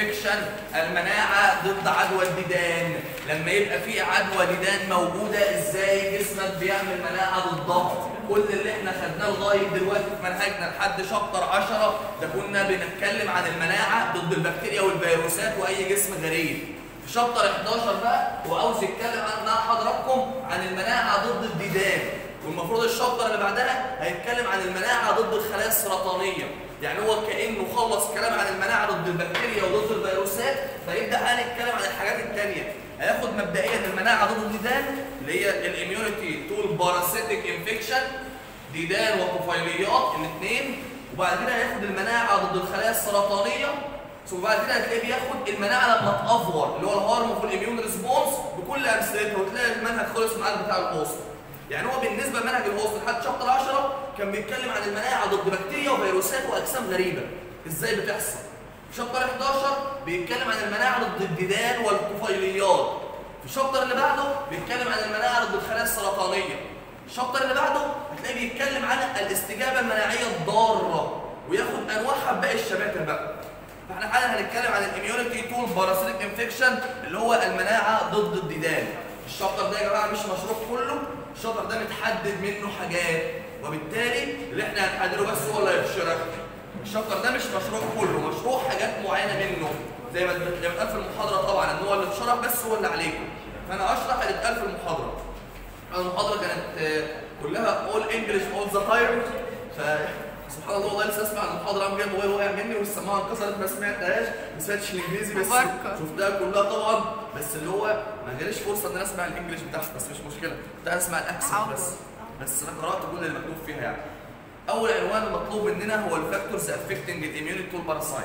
انفكشن المناعه ضد عدوى الديدان لما يبقى في عدوى ديدان موجوده ازاي جسمك بيعمل مناعه ضدها كل اللي احنا خدناه لغايه دلوقتي في منهجنا لحد شابتر 10 ده كنا بنتكلم عن المناعه ضد البكتيريا والفيروسات واي جسم غريب في شابتر 11 بقى وعاوز يتكلم عن مع حضراتكم عن المناعه ضد الديدان والمفروض الشابتر اللي بعدها هيتكلم عن المناعه ضد الخلايا السرطانيه يعني هو كانه خلص كلام عن المناعه ضد البكتيريا وضد الفيروسات فيبدا هنتكلم عن الحاجات الثانيه هياخد مبدئيا المناعه ضد الديدان اللي هي الاميونيتي تو الباراسيتيك انفكشن ديدان وطفيليات الاثنين وبعد كده هياخد المناعه ضد الخلايا السرطانيه ثم بعد كده هتلاقيه بياخد المناعه لما تافور اللي هو الهارمفول اميون ريسبونس بكل امثلتها وتلاقي المنهج خلص معاك بتاع الهوست يعني هو بالنسبه لمنهج الهوست لحد شابتر 10 كان بيتكلم عن المناعه ضد بكتيريا وفيروسات واجسام غريبه ازاي بتحصل في شابتر 11 بيتكلم عن المناعه ضد الديدان والطفيليات في الشابتر اللي بعده بيتكلم عن المناعه ضد الخلايا السرطانيه الشابتر اللي بعده هتلاقيه بيتكلم عن الاستجابه المناعيه الضاره وياخد انواعها بباقي الشباتر بقى فاحنا حالا هنتكلم عن الاميونيتي تول باراسيتيك انفكشن اللي هو المناعه ضد الديدان الشابتر ده يا جماعه مش مشروح كله الشابتر ده متحدد منه حاجات وبالتالي اللي احنا هنحدده بس هو اللي هيتشرح الشابتر ده مش مشروح كله مشروح حاجات معينه منه زي ما زي ما اتقال في المحاضره طبعا ان هو اللي اتشرح بس هو اللي عليكم فانا اشرح اللي اتقال في المحاضره المحاضره كانت كلها اول انجلش اول ذا تايم ف سبحان الله والله لسه اسمع المحاضره قام جاي الموبايل وقع مني والسماعه انكسرت ما سمعتهاش ما سمعتش الانجليزي بس مباركة. شفتها كلها طبعا بس اللي هو ما جاليش فرصه ان انا اسمع الانجليش بتاعها بس مش مشكله كنت عايز اسمع الاكسنت تعود. بس بس انا قرات كل اللي مكتوب فيها يعني اول عنوان المطلوب مننا هو الفاكتورز افكتنج الاميونيتي تو الباراسايت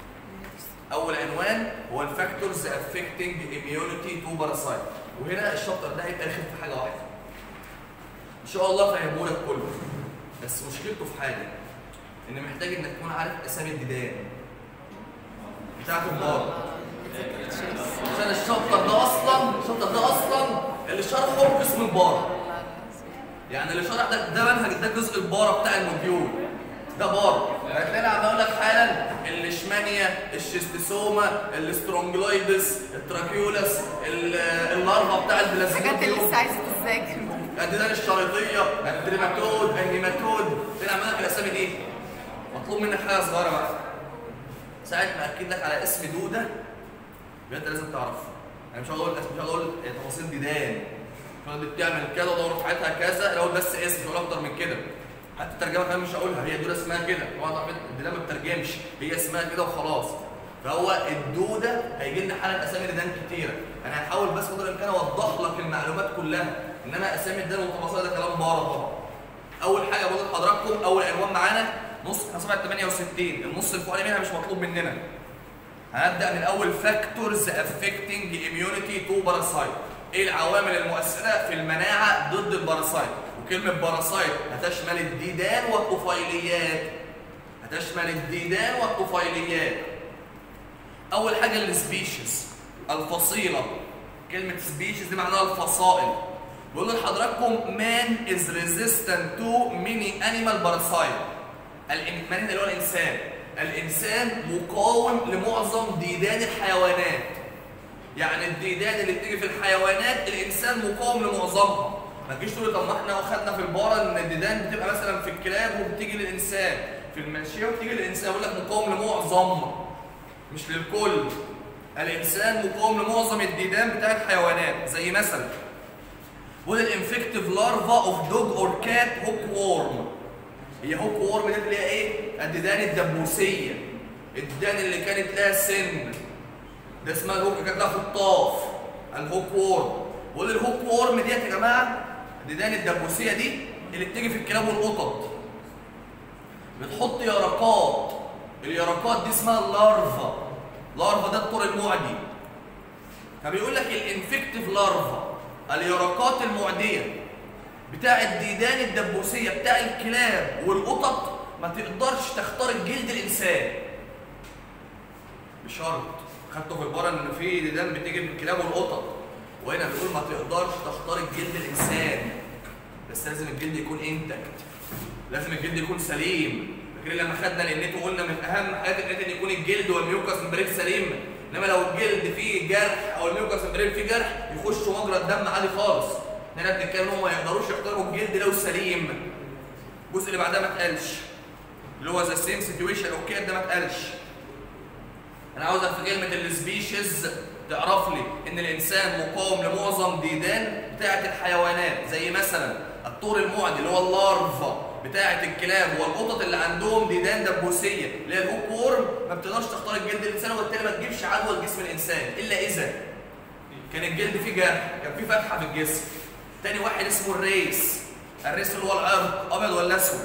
اول عنوان هو الفاكتورز افكتنج اميونيتي تو باراسايت وهنا الشابتر ده هيبقى رخم في حاجه واحده ان شاء الله فهمه لك كله بس مشكلته في حاجه ان محتاج انك تكون عارف اسامي الديدان بتاعت البار عشان الشابتر ده اصلا الشابتر ده اصلا اللي شرحه قسم البار يعني اللي شرح ده ده منهج ده جزء البارة بتاع الموديول ده بار هتلاقيني عم اقول لك حالا الليشمانيا الشيستوسوما الاسترونجلويدس التراكيولاس ال- اللارفا بتاع الحاجات اللي البلازموديوم لسه عايزه تذاكر الديدان الشريطيه التريماتود النيماتود فين عمال لك الاسامي دي مطلوب منك حاجه صغيره بقى ساعه ما اكد لك على اسم دوده يبقى انت لازم تعرف انا مش هقول اسم مش هقول تفاصيل ديدان مش هقول دي بتعمل كذا ودوره حياتها كذا الاول بس اسم مش هقول اكتر من كده حتى الترجمه كمان مش هقولها هي دوده اسمها كده طبعا طبعاً الديدان ما بترجمش هي اسمها كده وخلاص فهو الدوده هيجي لنا حاله اسامي ديدان كتيره انا هحاول بس قدر الامكان اوضح لك المعلومات كلها انما اسامي الديدان والتفاصيل ده كلام بارد طبعا اول حاجه بقول لحضراتكم اول عنوان معانا نص احنا صفحه 68 النص الفوقاني منها مش مطلوب مننا هنبدا من اول فاكتورز افكتنج اميونيتي تو باراسايت ايه العوامل المؤثره في المناعه ضد الباراسايت وكلمه باراسايت هتشمل الديدان والطفيليات هتشمل الديدان والطفيليات اول حاجه السبيشيز الفصيله كلمه سبيشيز دي معناها الفصائل بيقول لحضراتكم مان از ريزيستنت تو ميني انيمال باراسايت المان اللي هو الانسان الانسان مقاوم لمعظم ديدان الحيوانات يعني الديدان اللي بتيجي في الحيوانات الانسان مقاوم لمعظمها ما تجيش تقول طب ما احنا واخدنا في البقره ان الديدان بتبقى مثلا في الكلاب وبتيجي للانسان في الماشيه وبتيجي للانسان يقول لك مقاوم لمعظم مش للكل الانسان مقاوم لمعظم الديدان بتاع الحيوانات زي مثلا بيقول الانفكتيف لارفا اوف دوج اور كات هوك وورم هي هوك وورم دي اللي هي ايه؟ الديدان الدبوسيه الديدان اللي كانت لها سن ده اسمها الهوك كانت لها خطاف الهوك وورم بقول الهوك وورم ديت يا جماعه الديدان الدبوسيه دي اللي بتيجي في الكلاب والقطط بتحط يرقات اليرقات دي اسمها اللارفا لارفا ده الطور المعدي فبيقول لك الانفكتيف لارفا اليرقات المعديه بتاع الديدان الدبوسيه بتاع الكلاب والقطط ما تقدرش تخترق جلد الانسان بشرط خدته في البره ان في ديدان بتيجي من الكلاب والقطط وهنا بيقول ما تقدرش تخترق جلد الانسان بس لازم الجلد يكون انتكت لازم الجلد يكون سليم فاكرين لما خدنا النت وقلنا من اهم حاجات النت ان يكون الجلد والميوكس ممبرين سليم انما لو الجلد فيه جرح او الميوكس ممبرين فيه جرح يخشوا مجرى الدم عادي خالص هنا بنتكلم هم ما يقدروش يختاروا الجلد لو سليم الجزء اللي بعدها ما اتقالش اللي هو ذا سيم سيتويشن اوكي ده ما اتقالش انا عاوزك في كلمه السبيشيز تعرف لي ان الانسان مقاوم لمعظم ديدان بتاعه الحيوانات زي مثلا الطور المعدي اللي هو اللارفا بتاعه الكلاب والقطط اللي عندهم ديدان دبوسيه اللي هي الهوك وورم ما بتقدرش تخترق جلد الانسان وبالتالي ما تجيبش عدوى لجسم الانسان الا اذا كان الجلد فيه جرح كان فيه فتحه في الجسم تاني واحد اسمه الريس الريس اللي هو العرق ابيض ولا اسود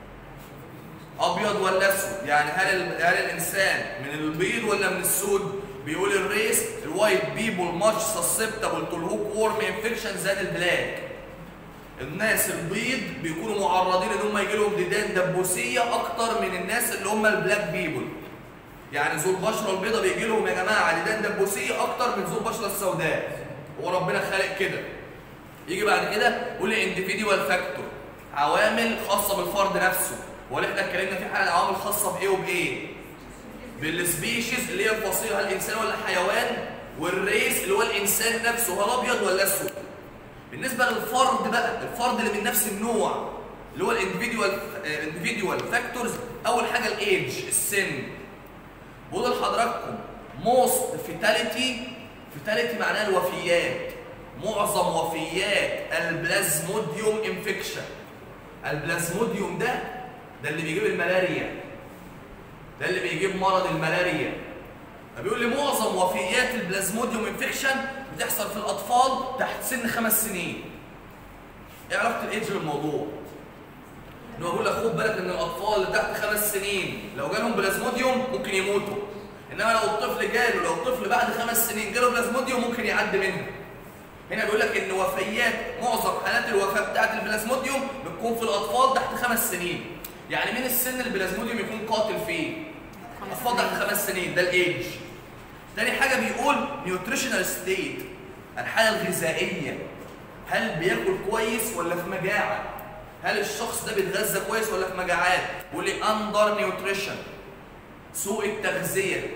ابيض ولا اسود يعني هل ال- هل الانسان من البيض ولا من السود بيقول الريس الوايت بيبول ماتش سسبتبل تو الهوك وورم انفكشن زاد البلاك الناس البيض بيكونوا معرضين ان هم يجي لهم ديدان دبوسيه اكتر من الناس اللي هم البلاك بيبول يعني ذو البشره البيضاء بيجي لهم يا جماعه ديدان دبوسيه اكتر من ذو البشره السوداء هو ربنا خالق كده يجي بعد كده يقول لي انديفيديوال فاكتور عوامل خاصه بالفرد نفسه واللي احنا اتكلمنا فيه حاجه عوامل خاصه بايه وبايه بالسبيشيز اللي هي الفصيله هل الانسان ولا حيوان والريس اللي هو الانسان نفسه هل ابيض ولا اسود بالنسبه للفرد بقى الفرد اللي من نفس النوع اللي هو الانديفيديوال الانديفيديوال فاكتورز اول حاجه الايدج السن بقول لحضراتكم موست فيتاليتي فيتاليتي معناها الوفيات معظم وفيات البلازموديوم انفكشن البلازموديوم ده ده اللي بيجيب الملاريا ده اللي بيجيب مرض الملاريا فبيقول لي معظم وفيات البلازموديوم انفكشن بتحصل في الاطفال تحت سن خمس سنين ايه علاقه الايدج بالموضوع ان هو بيقول لك خد بالك ان الاطفال اللي تحت خمس سنين لو جالهم بلازموديوم ممكن يموتوا انما لو الطفل جاله لو الطفل بعد خمس سنين جاله بلازموديوم ممكن يعدي منها هنا بيقول لك ان وفيات معظم حالات الوفاه بتاعت البلازموديوم بتكون في الاطفال تحت خمس سنين يعني من السن البلازموديوم يكون قاتل فيه اطفال تحت خمس سنين ده الايدج تاني حاجه بيقول نيوتريشنال ستيت الحاله الغذائيه هل بياكل كويس ولا في مجاعه هل الشخص ده بيتغذى كويس ولا في مجاعات بيقول لي اندر نيوتريشن سوء التغذيه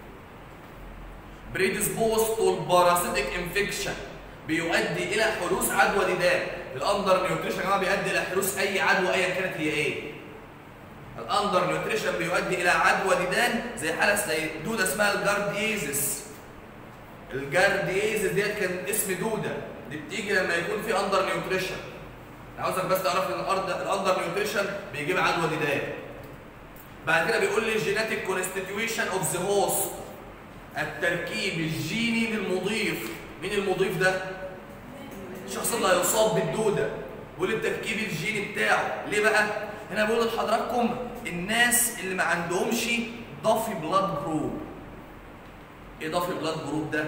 بريدسبوز تو الباراسيتيك انفكشن بيؤدي الى حدوث عدوى ديدان الاندر نيوتريشن يا جماعه بيؤدي الى حدوث اي عدوى ايا كانت هي ايه الاندر نيوتريشن بيؤدي الى عدوى ديدان زي حاله زي دوده اسمها الجارديزس الجارديزس ديت كان اسم دوده دي بتيجي لما يكون في اندر نيوتريشن انا عاوزك بس تعرف ان الارض الاندر نيوتريشن بيجيب عدوى ديدان بعد كده بيقول لي جينيتك كونستيتيويشن اوف ذا هوست التركيب الجيني للمضيف مين المضيف ده الشخص اللي هيصاب بالدوده بيقول التركيب الجيني بتاعه ليه بقى هنا بقول لحضراتكم الناس اللي ما عندهمش ضفي بلاد جروب ايه ضفي بلاد جروب ده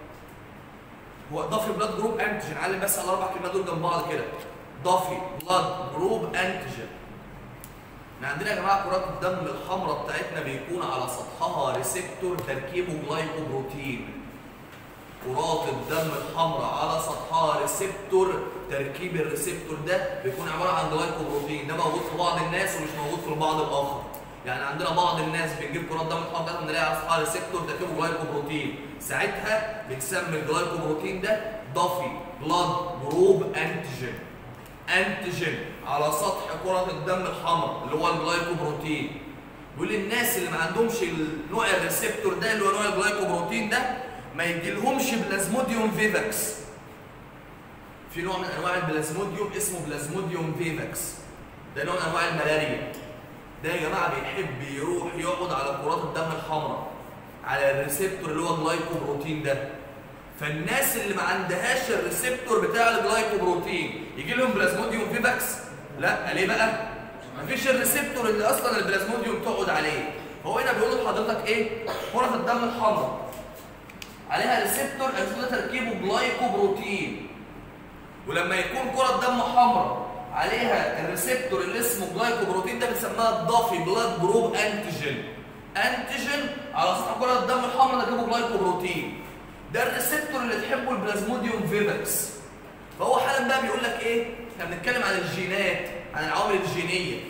هو ضفي بلاد جروب انتيجين علم بس على الاربع كلمات دول جنب بعض كده ضفي بلاد جروب انتيجين احنا عندنا يا جماعه كرات الدم الحمراء بتاعتنا بيكون على سطحها ريسبتور تركيبه جلايكوبروتين كرات الدم الحمراء على سطحها ريسبتور تركيب الريسبتور ده بيكون عباره عن جلايكوبروتين ده موجود في بعض الناس ومش موجود في البعض الاخر يعني عندنا بعض الناس بنجيب كرات دم الحمراء بتاعتهم نلاقي على سطحها ريسبتور تركيبه جلايكوبروتين ساعتها بنسمي الجلايكوبروتين ده ضفي بلاد جروب انتيجين انتيجين على سطح كرة الدم الحمراء اللي هو الجلايكوبروتين بيقول الناس اللي ما عندهمش النوع الريسبتور ده اللي هو نوع الجلايكوبروتين ده ما يجيلهمش بلازموديوم فيفاكس في نوع من انواع البلازموديوم اسمه بلازموديوم فيفاكس ده نوع من انواع الملاريا ده يا جماعه بيحب يروح يقعد على كرات الدم الحمراء على الريسبتور اللي هو الجلايكوبروتين ده فالناس اللي ما عندهاش الريسبتور بتاع الجلايكوبروتين يجي لهم بلازموديوم فيفاكس لا ليه بقى مفيش الريسبتور اللي اصلا البلازموديوم تقعد عليه هو هنا بيقول لحضرتك ايه كره الدم الحمراء عليها ريسبتور الريسبتور ده تركيبه جلايكوبروتين ولما يكون كره دم حمراء عليها الريسبتور اللي اسمه جلايكوبروتين ده بنسميها الضافي بلاد جروب انتيجين انتيجين على سطح كره الدم الحمراء ده تركيبه جلايكوبروتين ده الريسبتور اللي تحبه البلازموديوم فيفاكس فهو حالا بقى بيقول لك ايه احنا بنتكلم عن الجينات عن العوامل الجينيه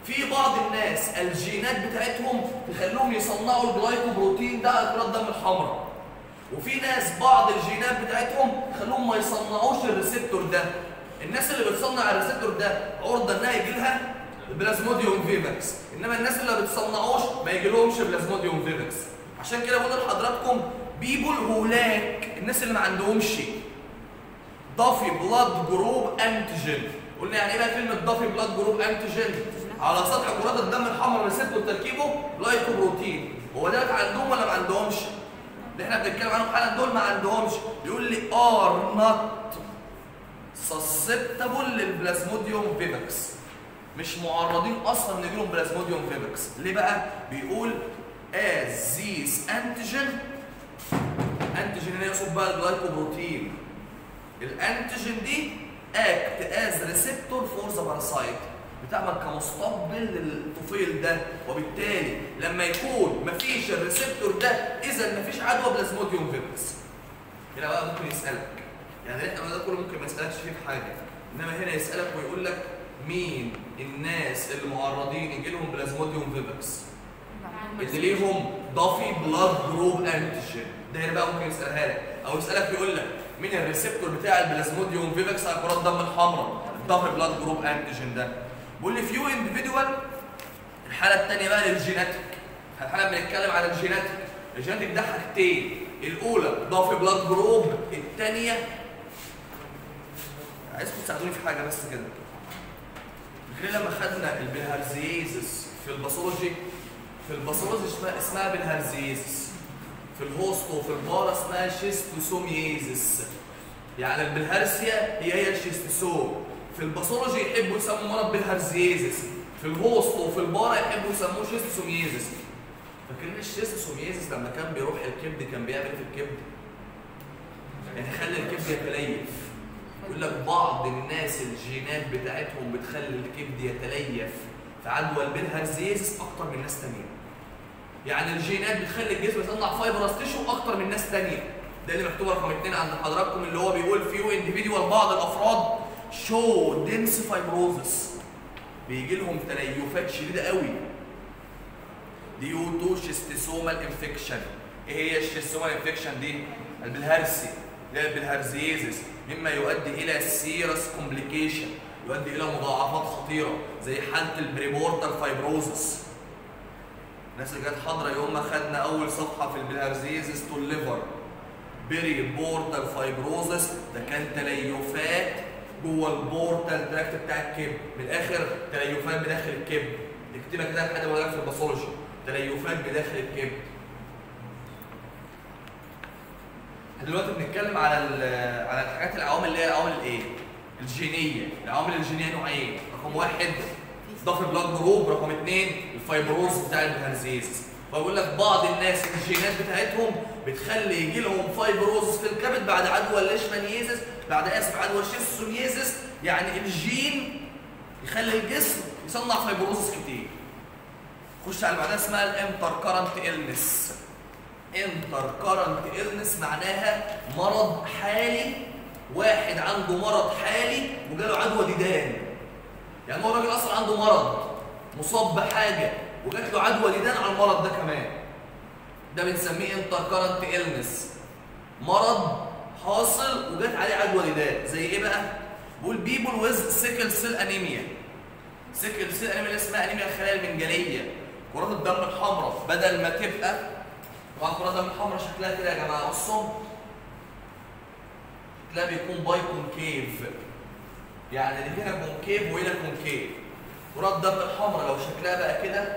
في بعض الناس الجينات بتاعتهم تخليهم يصنعوا الجلايكوبروتين ده على كرات الدم الحمراء وفي ناس بعض الجينات بتاعتهم تخليهم ما يصنعوش الريسبتور ده الناس اللي بتصنع الريسبتور ده عرضه انها يجي لها البلازموديوم فيفكس انما الناس اللي ما بتصنعوش ما يجيلهمش بلازموديوم فيفكس عشان كده بقول لحضراتكم بيبول هولاك الناس اللي ما عندهمش ضافي بلاد جروب انتيجين قلنا يعني ايه بقى كلمه ضافي بلاد جروب انتيجين على سطح كرات الدم الحمراء ريسبتور تركيبه لايكوبروتين هو ده عندهم ولا ما عندهمش اللي احنا بنتكلم عنهم حالا دول ما عندهمش يقول لي ار نوت سسبتابل للبلازموديوم فيفكس مش معرضين اصلا ان يجيلهم بلازموديوم فيفكس ليه بقى بيقول as these antigen انتيجين هنا يقصد بقى الجلايكوبروتين الانتيجين دي act as receptor for the parasite بتعمل كمستقبل للطفيل ده وبالتالي لما يكون مفيش الريسبتور ده اذا مفيش عدوى بلازموديوم فيروس هنا بقى ممكن يسالك يعني اللي احنا ده كله ممكن ما يسالكش فيه في حاجه انما هنا يسالك ويقول لك مين الناس اللي معرضين يجي لهم بلازموديوم فيروس اللي ليهم ضافي بلاد جروب انتيجين ده هنا بقى ممكن يسالها لك او يسالك يقول لك مين الريسبتور بتاع البلازموديوم فيفكس على كرات الدم الحمراء الضافي بلاد جروب انتيجين ده بيقول لي فيو اندفيدوال الحاله الثانيه بقى للجيناتيك الحاله بنتكلم على الجيناتيك الجيناتيك ده حاجتين الاولى ضافي بلاد جروب الثانيه عايزكم تساعدوني في حاجه بس كده غير لما خدنا البلهارزيزس في الباثولوجي في الباثولوجي اسمها اسمها بالهارزيزس في الهوست وفي البارا اسمها شيستوسوميزس يعني البلهارسيا هي هي الشيستوسوم في الباثولوجي يحبوا يسموا مرض بالهارزيزس في الهوست وفي البارا يحبوا يسموه شيستوسوميزس فاكرين الشيستوسوميزس لما كان بيروح الكبد كان بيعمل في الكبد يعني يخلي الكبد يتليف يقول لك بعض الناس الجينات بتاعتهم بتخلي الكبد يتليف في عدوى البلهارزيزس اكتر من ناس تانية يعني الجينات بتخلي الجسم يصنع فايبرس تيشو اكتر من ناس تانية ده اللي مكتوب رقم اثنين عند حضراتكم اللي هو بيقول فيو انديفيدوال بعض الافراد شو دنس فايبروزس بيجي لهم تليفات شديده قوي ديو تو شيستوسومال انفكشن ايه هي الشيستوسومال انفكشن دي البلهارسي اللي هي البلهارزيزس مما يؤدي الى سيرس كومبليكيشن يؤدي الى مضاعفات خطيره زي حاله البريبورتال فايبروزس الناس اللي كانت حاضره يوم ما خدنا اول صفحه في البلهارزيزس تو الليفر بيري بورتال فايبروزس ده كان تليفات جوه البورتال تراكت بتاع الكبد من الاخر تليفات بداخل الكبد اكتبها كده لحد ما في الباثولوجي تليفات بداخل الكبد احنا دلوقتي بنتكلم على على الحاجات العوامل اللي هي العوامل الايه؟ الجينيه، العوامل الجينيه نوعين، رقم واحد ضغط بلاد جروب، رقم اثنين الفايبروز بتاع الهرزيز. فبقول لك بعض الناس الجينات بتاعتهم بتخلي يجي لهم فايبروز في الكبد بعد عدوى الليشمانيزس بعد اسف عدوى الشيستوميزس يعني الجين يخلي الجسم يصنع فايبروزس كتير. خش على اللي بعدها اسمها الانتر كارنت النس. انتر كارنت النس معناها مرض حالي واحد عنده مرض حالي وجاله عدوى ديدان. يعني هو راجل اصلا عنده مرض مصاب بحاجه وجات له عدوى ديدان على المرض ده كمان. ده بنسميه انتر كارنت النس. مرض حاصل وجات عليه عدوى ديدان زي ايه بقى؟ بيقول بيبول ويز سيكل سيل انيميا. سيكل سيل انيميا اسمها انيميا الخلايا المنجليه. كرات الدم الحمراء بدل ما تبقى طبعا كرات الدم الحمراء شكلها كده يا جماعه بصوا شكلها بيكون باي كونكيف يعني اللي هنا كونكيف وهنا كونكيف كرات الدم الحمراء لو شكلها بقى كده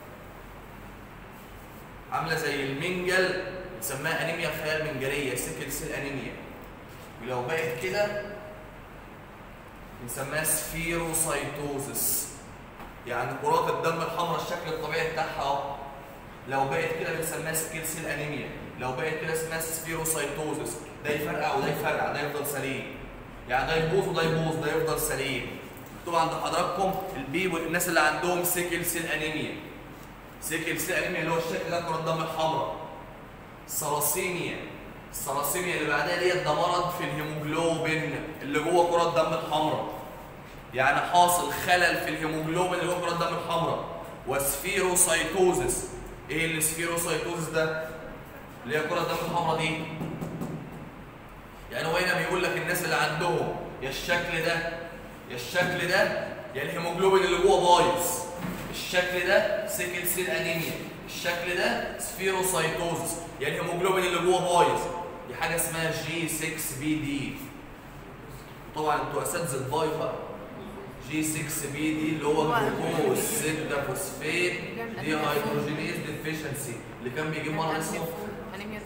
عامله زي المنجل بنسميها انيميا الخلايا المنجليه سيكل سيل انيميا ولو بقت كده بنسميها سفيروسايتوزس يعني كرات الدم الحمراء الشكل الطبيعي بتاعها اهو لو بقت كده بنسميها سكيل سيل انيميا لو بقت كده اسمها سفيروسايتوزس ده يفرقع وده يفرقع ده يفضل سليم يعني ده يبوظ وده يبوظ ده يفضل سليم مكتوب عند حضراتكم البي والناس اللي عندهم سيكل سيل انيميا سيكل سيل انيميا اللي هو الشكل ده كرات الدم الحمراء سراسيميا السراسيميا اللي بعدها ديت ده مرض في الهيموجلوبين اللي جوه كرات الدم الحمراء يعني حاصل خلل في الهيموجلوبين اللي هو كرات الدم الحمراء وسفيروسايتوزس ايه السفيروسايتوزس ده اللي هي كرات الدم الحمراء دي يعني هو هنا بيقول لك الناس اللي عندهم يا الشكل ده يا الشكل ده يا الهيموجلوبين اللي جوه بايظ الشكل ده سيكل سيل انيميا الشكل ده سفيروسايتوزس يا الهيموجلوبين اللي جوه بايظ دي حاجه اسمها جي 6 بي دي طبعا انتوا اساتذه البايو بقى جي 6 بي دي اللي هو جلوكوز 6 فوسفات دي هيدروجينيز ديفيشنسي اللي كان بيجيب مرض اسمه انيميا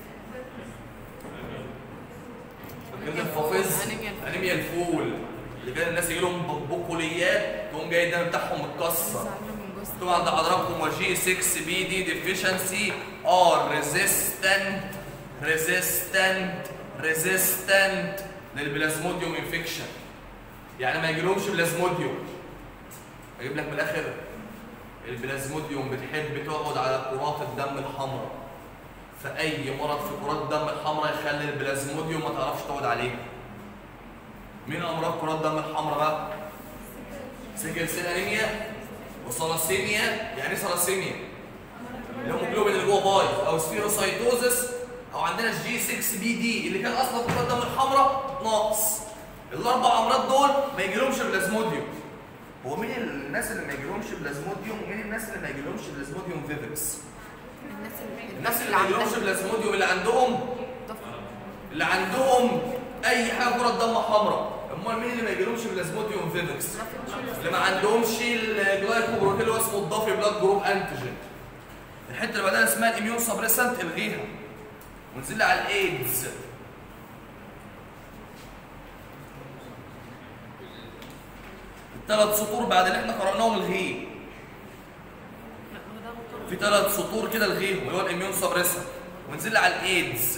فاكرين الفافز أنيميا الفول. انيميا الفول اللي كان الناس يجي لهم بقوليات تقوم جاي الدم بتاعهم متكسر من جوز طبعا ده حضراتكم وجي 6 بي دي ديفيشنسي ار ريزيستنت ريزيستنت ريزيستنت للبلازموديوم انفكشن يعني ما يجيلهمش بلازموديوم اجيب لك من الاخر البلازموديوم بتحب تقعد على كرات الدم الحمراء فاي مرض في كرات الدم الحمراء يخلي البلازموديوم ما تعرفش تقعد عليه مين امراض كرات الدم الحمراء بقى سيكل سيل انيميا وثلاسيميا يعني ايه ثلاسيميا الهيموجلوبين اللي جوه بايظ او سفيروسايتوزس او عندنا الجي 6 بي دي اللي كان اصلا كرات الدم الحمراء ناقص الاربع امراض دول ما يجيلهمش بلازموديوم هو مين الناس اللي ما يجيلهمش بلازموديوم ومين الناس اللي ما يجيلهمش بلازموديوم فيفكس الناس اللي الناس اللي ما يجيلهمش عندها بلازموديوم اللي عندهم ضفر. اللي عندهم اي حاجه كره دم حمراء امال مين اللي ما يجيلهمش بلازموديوم فيفكس اللي ما عندهمش الجلايكوبروتين اللي هو اسمه الضافي بلاد جروب انتيجين الحته اللي بعدها اسمها الاميون سبريسنت الغيها ونزل لي على الايدز الثلاث سطور بعد اللي احنا قراناهم الغيه لا، ما ده غلط. في ثلاث سطور كده الغيهم اللي هو الاميون سبريسنت ونزل لي على الايدز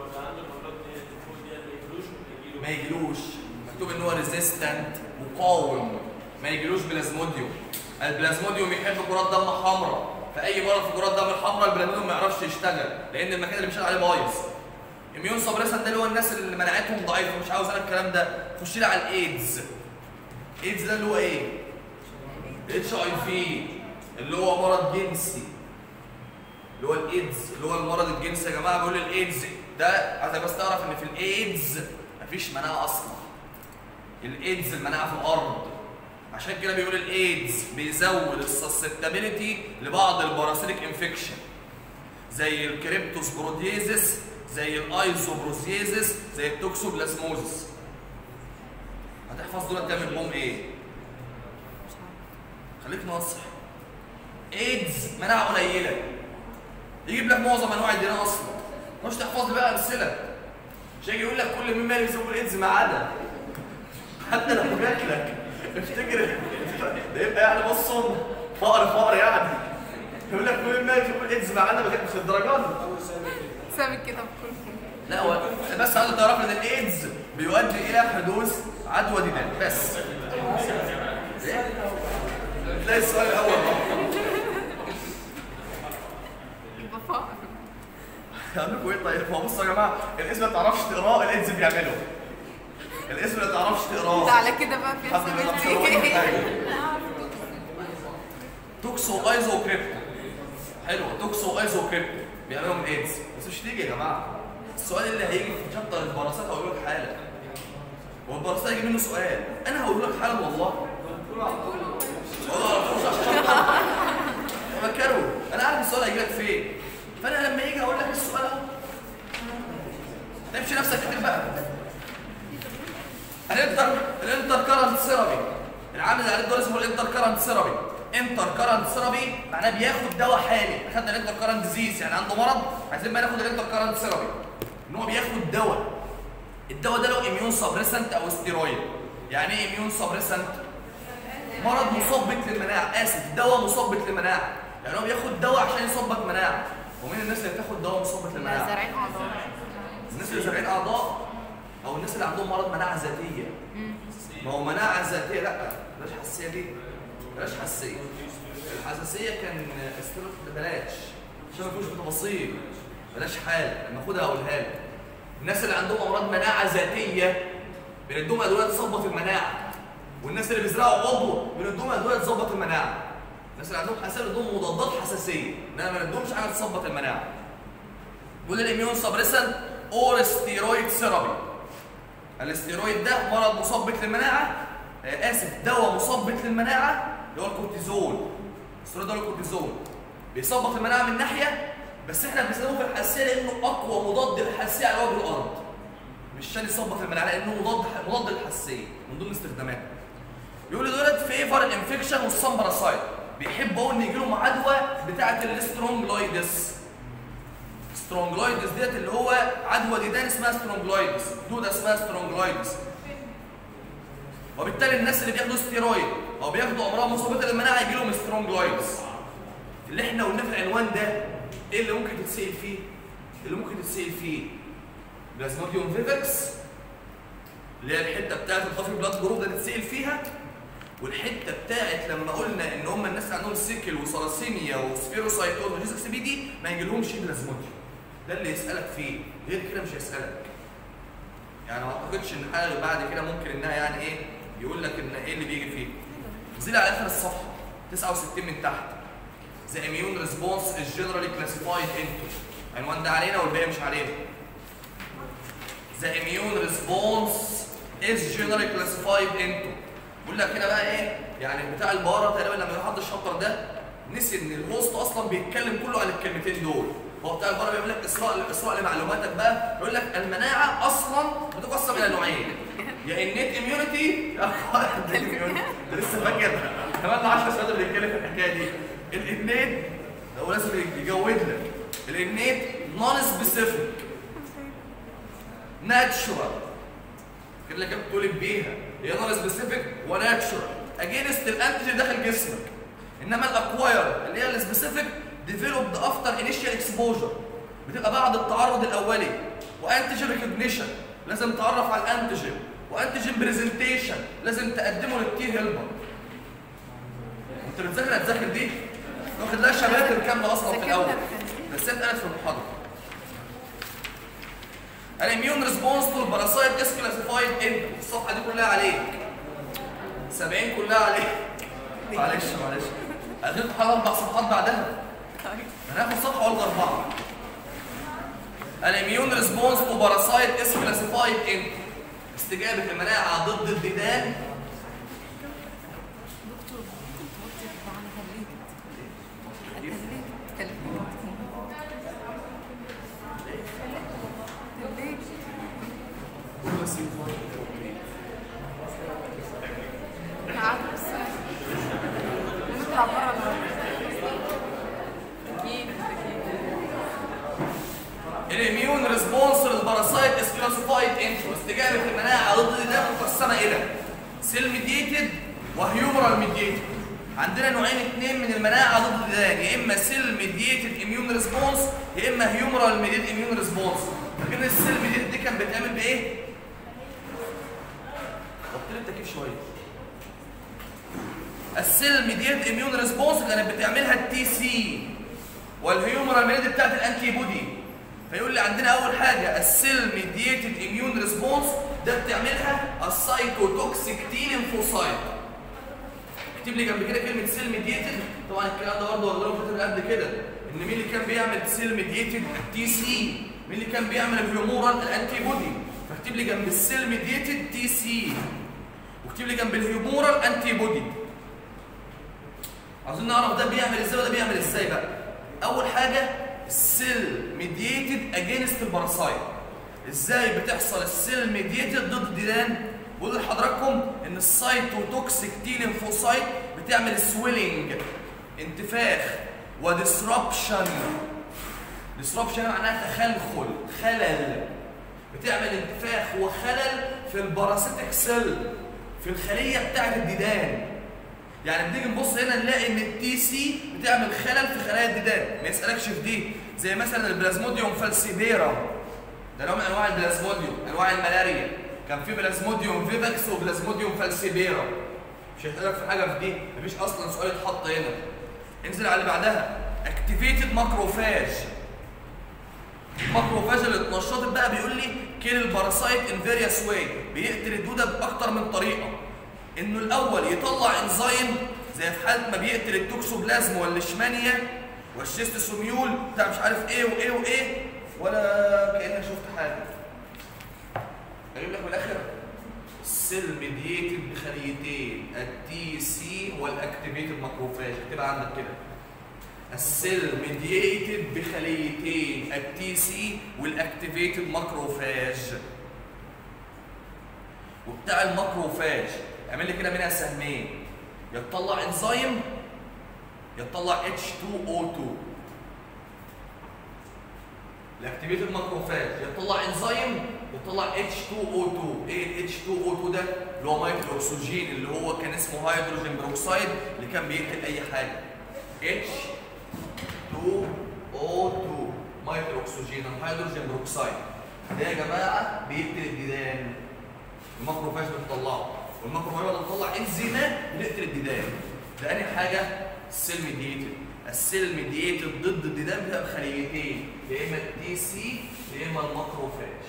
ما يجيلوش مكتوب ان هو ريزيستنت مقاوم ما يجيلوش بلازموديوم البلازموديوم يحب كرات دم حمراء فاي مرض في كرات الدم الحمراء البلازموديوم ما يعرفش يشتغل لان المكان اللي بيشتغل عليه بايظ اميون سبريسنت ده اللي هو الناس اللي مناعتهم ضعيفه مش عاوز انا الكلام ده خش لي على الايدز ايدز ده اللي هو ايه اتش اي في اللي هو مرض جنسي اللي هو الايدز اللي هو المرض الجنسي يا جماعه بيقول الايدز ده عايزك بس تعرف ان في الايدز مفيش مناعه اصلا الايدز المناعه في الارض عشان كده بيقول الايدز بيزود السسبتابيلتي لبعض الباراسيتيك انفكشن زي الكريبتوس بروديزس زي الايزوبروسيزس زي التوكسوبلازموزس هتحفظ دول تعمل بهم ايه مش عارف. خليك ناصح ايدز مناعه قليله يجيب لك معظم انواع الدينار اصلا مش تحفظ لي بقى امثله مش هيجي يقول لك كل مين مالي يسوق الايدز ما عدا حتى لو جات لك افتكر ده يبقى يعني بصوا فقر فقر يعني يقول لك كل مين مالي يسوق الايدز ما عدا ما كانت مش الدرجات دي ساب الكتاب كله لا هو بس عايز تعرف ان الايدز بيؤدي الى حدوث عدوى ديدان بس إيه؟ تلاقي السؤال الاول بقى. يبقى فقر هقول لكم ايه طيب هو بصوا يا جماعه الاسم ما تعرفش تقراه الايدز بيعمله الاسم ما تعرفش ده تقراه على كده بقى في حد من الخمسة هو أي حاجة. اسم توكسو ايزو كريبتو حلو توكسو ايزو كريبتو بيعملوا من ايدز بس مش تيجي يا جماعه السؤال اللي هيجي في شابتر البراسات هقول لك حالا هو البراسات هيجي منه سؤال انا هقول لك حالا والله والله مش عشان فكروا انا عارف السؤال هيجي لك فين فانا لما يجي اقول لك السؤال اهو تمشي نفسك كتير بقى الانتر الانتر كارنت سيرابي العامل اللي عليه الدور اسمه الانتر كارنت سيرابي انتر كارنت سيرابي معناه بياخد دواء حالي اخدنا الانتر كارنت ديزيز يعني عنده مرض عايزين بقى ناخد الانتر كارنت سيرابي ان هو بياخد دواء الدواء ده له اميون سبريسنت او ستيرويد يعني ايه اميون سبريسنت مرض مثبط للمناعه اسف دواء مثبط للمناعه يعني هو بياخد دواء عشان يثبط مناعه ومين الناس اللي بتاخد دواء مثبط للمناعه زارعين اعضاء الناس اللي زارعين اعضاء او الناس اللي عندهم مرض مناعه ذاتيه ما هو مناعه ذاتيه لا بلاش حساسيه دي بلاش حساسيه الحساسيه كان استرد بلاش عشان ما فيهوش تفاصيل بلاش حال لما اخدها اقولها لك الناس اللي عندهم امراض مناعه ذاتيه بندوهم ادويه تثبط المناعه والناس اللي بيزرعوا عضو بندوهم ادويه تظبط المناعه الناس اللي عندهم حساسيه بندوهم مضادات حساسيه انما ما ندوهمش حاجه تظبط المناعه بيقول الاميون سبريسنت اور ستيرويد ثيرابي الاستيرويد ده مرض مثبط للمناعه آه اسف دواء مثبط للمناعه اللي هو الكورتيزون الاستيرويد ده هو الكورتيزون بيثبط المناعه من ناحيه بس احنا بنستخدمه في الحساسيه لانه اقوى مضاد للحساسيه على وجه الارض مش عشان يثبط المناعه لانه مضاد مضاد للحساسيه من ضمن استخداماته يقول لي دولت فيفر الانفكشن والصن باراسايت بيحبوا ان يجي لهم عدوى بتاعه الاسترونجلايدس سترونجلايدس ديت اللي هو عدوى ديدان اسمها سترونجلايدس دوده اسمها سترونجلايدس وبالتالي الناس اللي بياخدوا ستيرويد او بياخدوا امراض مثبطه للمناعه يجي لهم سترونجلايدس اللي احنا قلناه في العنوان ده ايه اللي ممكن تتسال فيه اللي ممكن تتسال فيه بلازموديوم فيفكس اللي هي الحته بتاعت الضفي بلاد جروب ده تتسال فيها والحته بتاعت لما قلنا ان هم الناس اللي عندهم سيكل وثلاسيميا وسبيروسايتوز وجيسكس بي دي ما يجيلهمش بلازموديوم ده اللي يسالك فيه غير كده مش هيسالك يعني ما اعتقدش ان حاجه بعد كده ممكن انها يعني ايه يقول لك ان ايه اللي بيجي فيه انزلي على اخر الصفحه 69 من تحت The immune response is generally classified into عنوان ده علينا والباقي مش علينا The immune response is generally classified into بيقول لك هنا بقى ايه يعني بتاع البارة تقريبا لما يحط الشابتر ده نسي ان الهوست اصلا بيتكلم كله عن الكلمتين دول هو بتاع البارة بيعمل لك اسراء اسراء لمعلوماتك بقى يقول لك المناعه اصلا بتقسم الى نوعين يا النت اميونيتي يا اخوان الاميونيتي ده لسه فاكر كمان 10 سنوات بنتكلم في الحكايه دي الانيت هو لازم يجودنا الانيت نون سبيسيفيك ناتشورال كده اللي كانت بتقول بيها هي نون سبيسيفيك وناتشورال اجينست الانتيجين داخل جسمك انما الاكواير اللي هي السبيسيفيك ديفلوبد افتر انيشال اكسبوجر بتبقى بعد التعرض الاولي وانتيجين ريكوجنيشن لازم تعرف على الانتيجين وانتيجين برزنتيشن لازم تقدمه للتي هيلبر انت بتذاكر هتذاكر دي واخد لها شباتر كامله اصلا في الاول بس هي اتقالت في المحاضره الاميون ريسبونس تو الباراسايت از كلاسيفايد انت الصفحه دي كلها عليك 70 كلها عليك معلش معلش عايزين حوالي اربع صفحات بعدها هناخد صفحه ولا اربعه الاميون ريسبونس تو باراسايت از كلاسيفايد انت استجابه المناعه ضد الديدان دكتور ممكن توطي على هاللينك هاللينك تعالوا بس نطلع برا اكيد اكيد الاميون ريسبونس للباراسايت از كلاسيفايد انتو استجابه المناعه ضد الدم مقسمه الى سيل ميديتد وهيومرال ميديتد عندنا نوعين اثنين من المناعه ضد الديدان يا اما سيل ميديتد اميون ريسبونس يا اما هيومرال ميديتد اميون ريسبونس لكن السيل ميديتد دي كانت بتعمل بايه؟ وطي لي التكييف شويه السيل ميديتد اميون ريسبونس كانت بتعملها التي سي والهيومرال ميديتد بتاعت الانتي بودي فيقول لي عندنا اول حاجه السيل ميديتد اميون ريسبونس ده بتعملها السايتوتوكسيك تي ليمفوسايت اكتب لي جنب كده كلمه سيل ميديتد طبعا الكلام ده برضه ولا كتب قبل كده ان مين اللي كان بيعمل سيل ميديتد التي سي مين اللي كان بيعمل الهيومورال الانتي بودي فاكتب لي جنب السيل ميديتد تي سي واكتب لي جنب الهيومورال انتي بودي عاوزين نعرف ده بيعمل ازاي وده بيعمل ازاي بقى اول حاجه السيل ميديتد اجينست الباراسايت ازاي بتحصل السيل ميديتد ضد الديدان بقول لحضراتكم ان السايتوتوكسيك تي ليمفوسايت بتعمل سويلنج انتفاخ وديسربشن ديسربشن معناها تخلخل خلل بتعمل انتفاخ وخلل في الباراسيتك سيل في الخليه بتاعه الديدان يعني بنيجي نبص هنا نلاقي ان التي سي بتعمل خلل في خلايا الديدان ما يسالكش في دي زي مثلا البلازموديوم فالسيبيرا ده نوع من انواع البلازموديوم انواع الملاريا كان في بلازموديوم فيفاكس وبلازموديوم فالسيبيرا مش هيسالك في حاجه في دي مفيش اصلا سؤال اتحط هنا انزل على اللي بعدها اكتيفيتد ماكروفاج الماكروفاج اللي اتنشطت بقى بيقول لي كيل الباراسايت ان فيريوس واي بيقتل الدوده باكتر من طريقه انه الاول يطلع انزيم زي في حاله ما بيقتل التوكسوبلازم والليشمانيا والشيستوسوميول بتاع مش عارف ايه وايه وايه ولا كانك شفت حاجه اجيب لك من الاخر سيل ميدييتد بخليتين التي سي والاكتيفيتد ماكروفاج اكتبها عندك كده السيل ميدييتد بخليتين التي سي والاكتيفيتد ماكروفاج وبتاع الماكروفاج اعمل لي كده منها سهمين يا تطلع انزيم يا تطلع H2O2 الاكتيفيتد ماكروفاج يا تطلع انزيم يا تطلع H2O2 ايه ال H2O2 ده اللي هو ميه الاكسجين اللي هو كان اسمه هيدروجين بروكسيد اللي كان بيقتل اي حاجه H2O2 ميه الاكسجين الهيدروجين بروكسيد ده يا جماعه بيقتل الديدان الماكروفاج بتطلعه والماكروفاج لما بتطلع انزيمات بتقتل الديدان ده انهي حاجه السيل ميديتد السيل ميديتد ضد الديدان بتبقى بخليتين يا اما التي سي يا اما الماكروفاج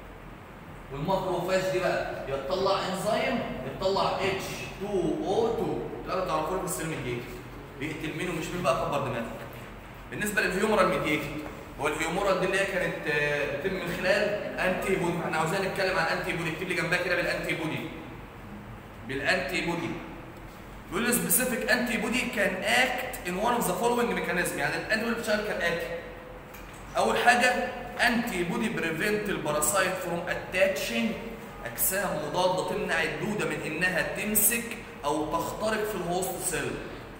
والماكروفاج دي بقى يا تطلع انزيم يا تطلع H2O2 تقدروا تعرفوا في السيل ميديتد بيقتل مين ومش مين بقى كبر دماغك بالنسبه للهيومرال ميديتد هو الهيومورال دي اللي هي كانت آه، بتتم من خلال انتي بودي احنا عاوزين نتكلم عن انتي بودي اكتب لي جنبها كده بالانتي بودي بالانتي بودي بيقول لي سبيسيفيك انتي بودي كان اكت ان وان اوف ذا فولوينج ميكانيزم يعني الانتي بودي بتشتغل كالاتي اول حاجه انتي بودي بريفنت الباراسايت فروم اتاتشنج اجسام مضاده تمنع الدوده من انها تمسك او تخترق في الهوست سيل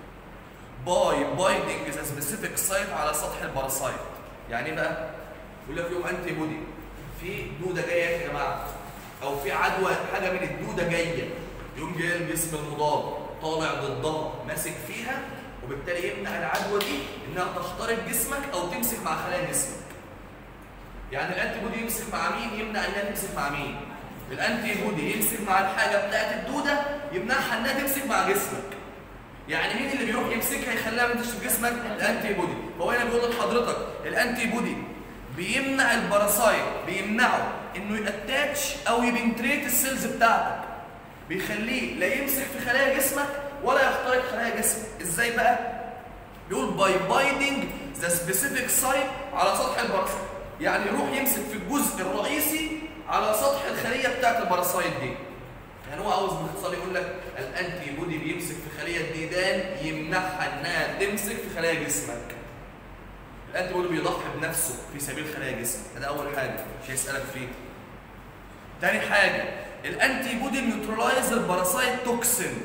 باي بايندنج ذا سبيسيفيك سايت على سطح الباراسايت يعني ايه بقى يقول لك يوم انتي بودي في دوده جايه يا جماعه او في عدوى حاجه من الدوده جايه يقوم جاي الجسم المضاد طالع ضدها ماسك فيها وبالتالي يمنع العدوى دي انها تخترق جسمك او تمسك مع خلايا جسمك يعني الانتي بودي يمسك مع مين يمنع انها تمسك مع مين الانتي بودي يمسك مع الحاجه بتاعت الدوده يمنعها انها تمسك مع جسمك يعني مين اللي بيروح يمسكها يخليها ما تمسكش في جسمك الانتي بودي فهو هنا بيقول لحضرتك الانتي بودي بيمنع الباراسايت بيمنعه انه ياتاتش او يبنتريت السيلز بتاعتك بيخليه لا يمسك في خلايا جسمك ولا يخترق خلايا جسمك ازاي بقى بيقول باي بايندنج ذا سبيسيفيك سايت على سطح الباراسايت يعني يروح يمسك في الجزء الرئيسي على سطح الخليه بتاعت الباراسايت دي يعني هو عاوز باختصار يقول لك الانتي بودي بيمسك في خليه الديدان يمنعها انها تمسك في خلايا جسمك الانتي بودي بيضحي بنفسه في سبيل خلايا جسمك ده اول حاجه مش هيسالك فيه تاني حاجه الانتي بودي نيوترلايز الباراسايت توكسين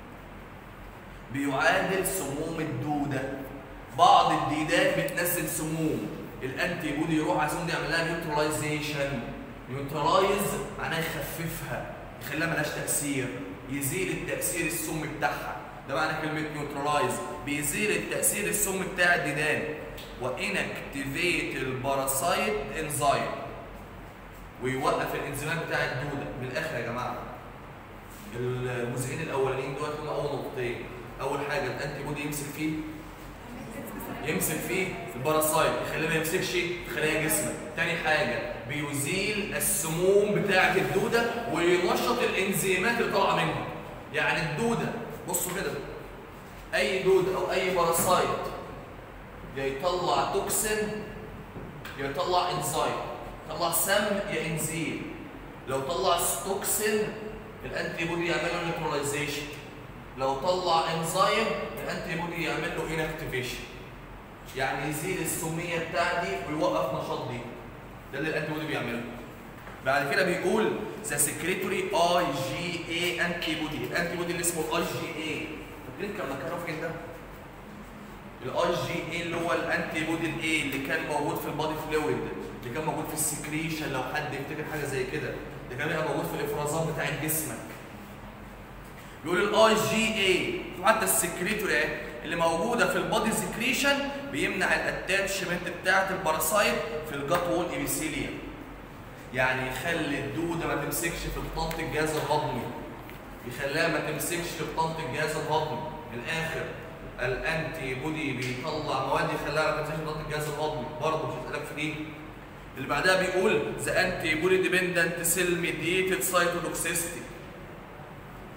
بيعادل سموم الدوده بعض الديدان بتنزل سموم الانتي بودي يروح عشان يعمل لها نيوترلايزيشن نيوترلايز معناه يخففها يخليها ملهاش تاثير يزيل التاثير السم بتاعها ده معنى كلمه نيوترلايز بيزيل التاثير السم بتاع الديدان وانكتيفيت الباراسايت انزايم ويوقف الانزيمات بتاع الدوده من الاخر يا جماعه المذيعين الاولانيين دول هم اول نقطتين اول حاجه الانتي بودي يمسك فيه يمسك فيه الباراسايت يخليه ما يمسكش في خلايا جسمك تاني حاجه بيزيل السموم بتاعه الدوده وينشط الانزيمات اللي طالعه منها يعني الدوده بصوا كده اي دوده او اي باراسايت يا يطلع توكسين يا يطلع انزيم يطلع سم يا انزيم لو طلع توكسين الانتي بودي يعمل له نيوتراليزيشن لو طلع انزيم الانتي بودي يعمل له انكتيفيشن يعني يزيل السميه بتاعتي ويوقف نشاط دي ده اللي الانتي بودي بيعمله بعد كده بيقول ذا سكريتوري اي جي اي انتي بودي الانتي بودي اللي اسمه الاي جي اي فاكرين كان مكانه فين ده؟ الاي جي اي اللي هو الانتي بودي الاي اللي كان موجود في البادي فلويد اللي كان موجود في السكريشن لو حد يفتكر حاجه زي كده اللي كان بيبقى موجود في الافرازات بتاعت جسمك بيقول الاي جي اي حتى السكريتوري اهي اللي موجوده في البادي سكريشن بيمنع الاتاتشمنت بتاعت الباراسايت في الجات وول ايبيثيليوم يعني يخلي الدوده ما تمسكش في بطانه الجهاز الهضمي يخليها ما تمسكش في بطانه الجهاز الهضمي من الاخر الانتي بودي بيطلع مواد يخليها ما تمسكش في بطانه الجهاز الهضمي برضه مش هسالك في دي اللي بعدها بيقول ذا انتي بودي ديبندنت سيل ميديتد سايتوتوكسيستي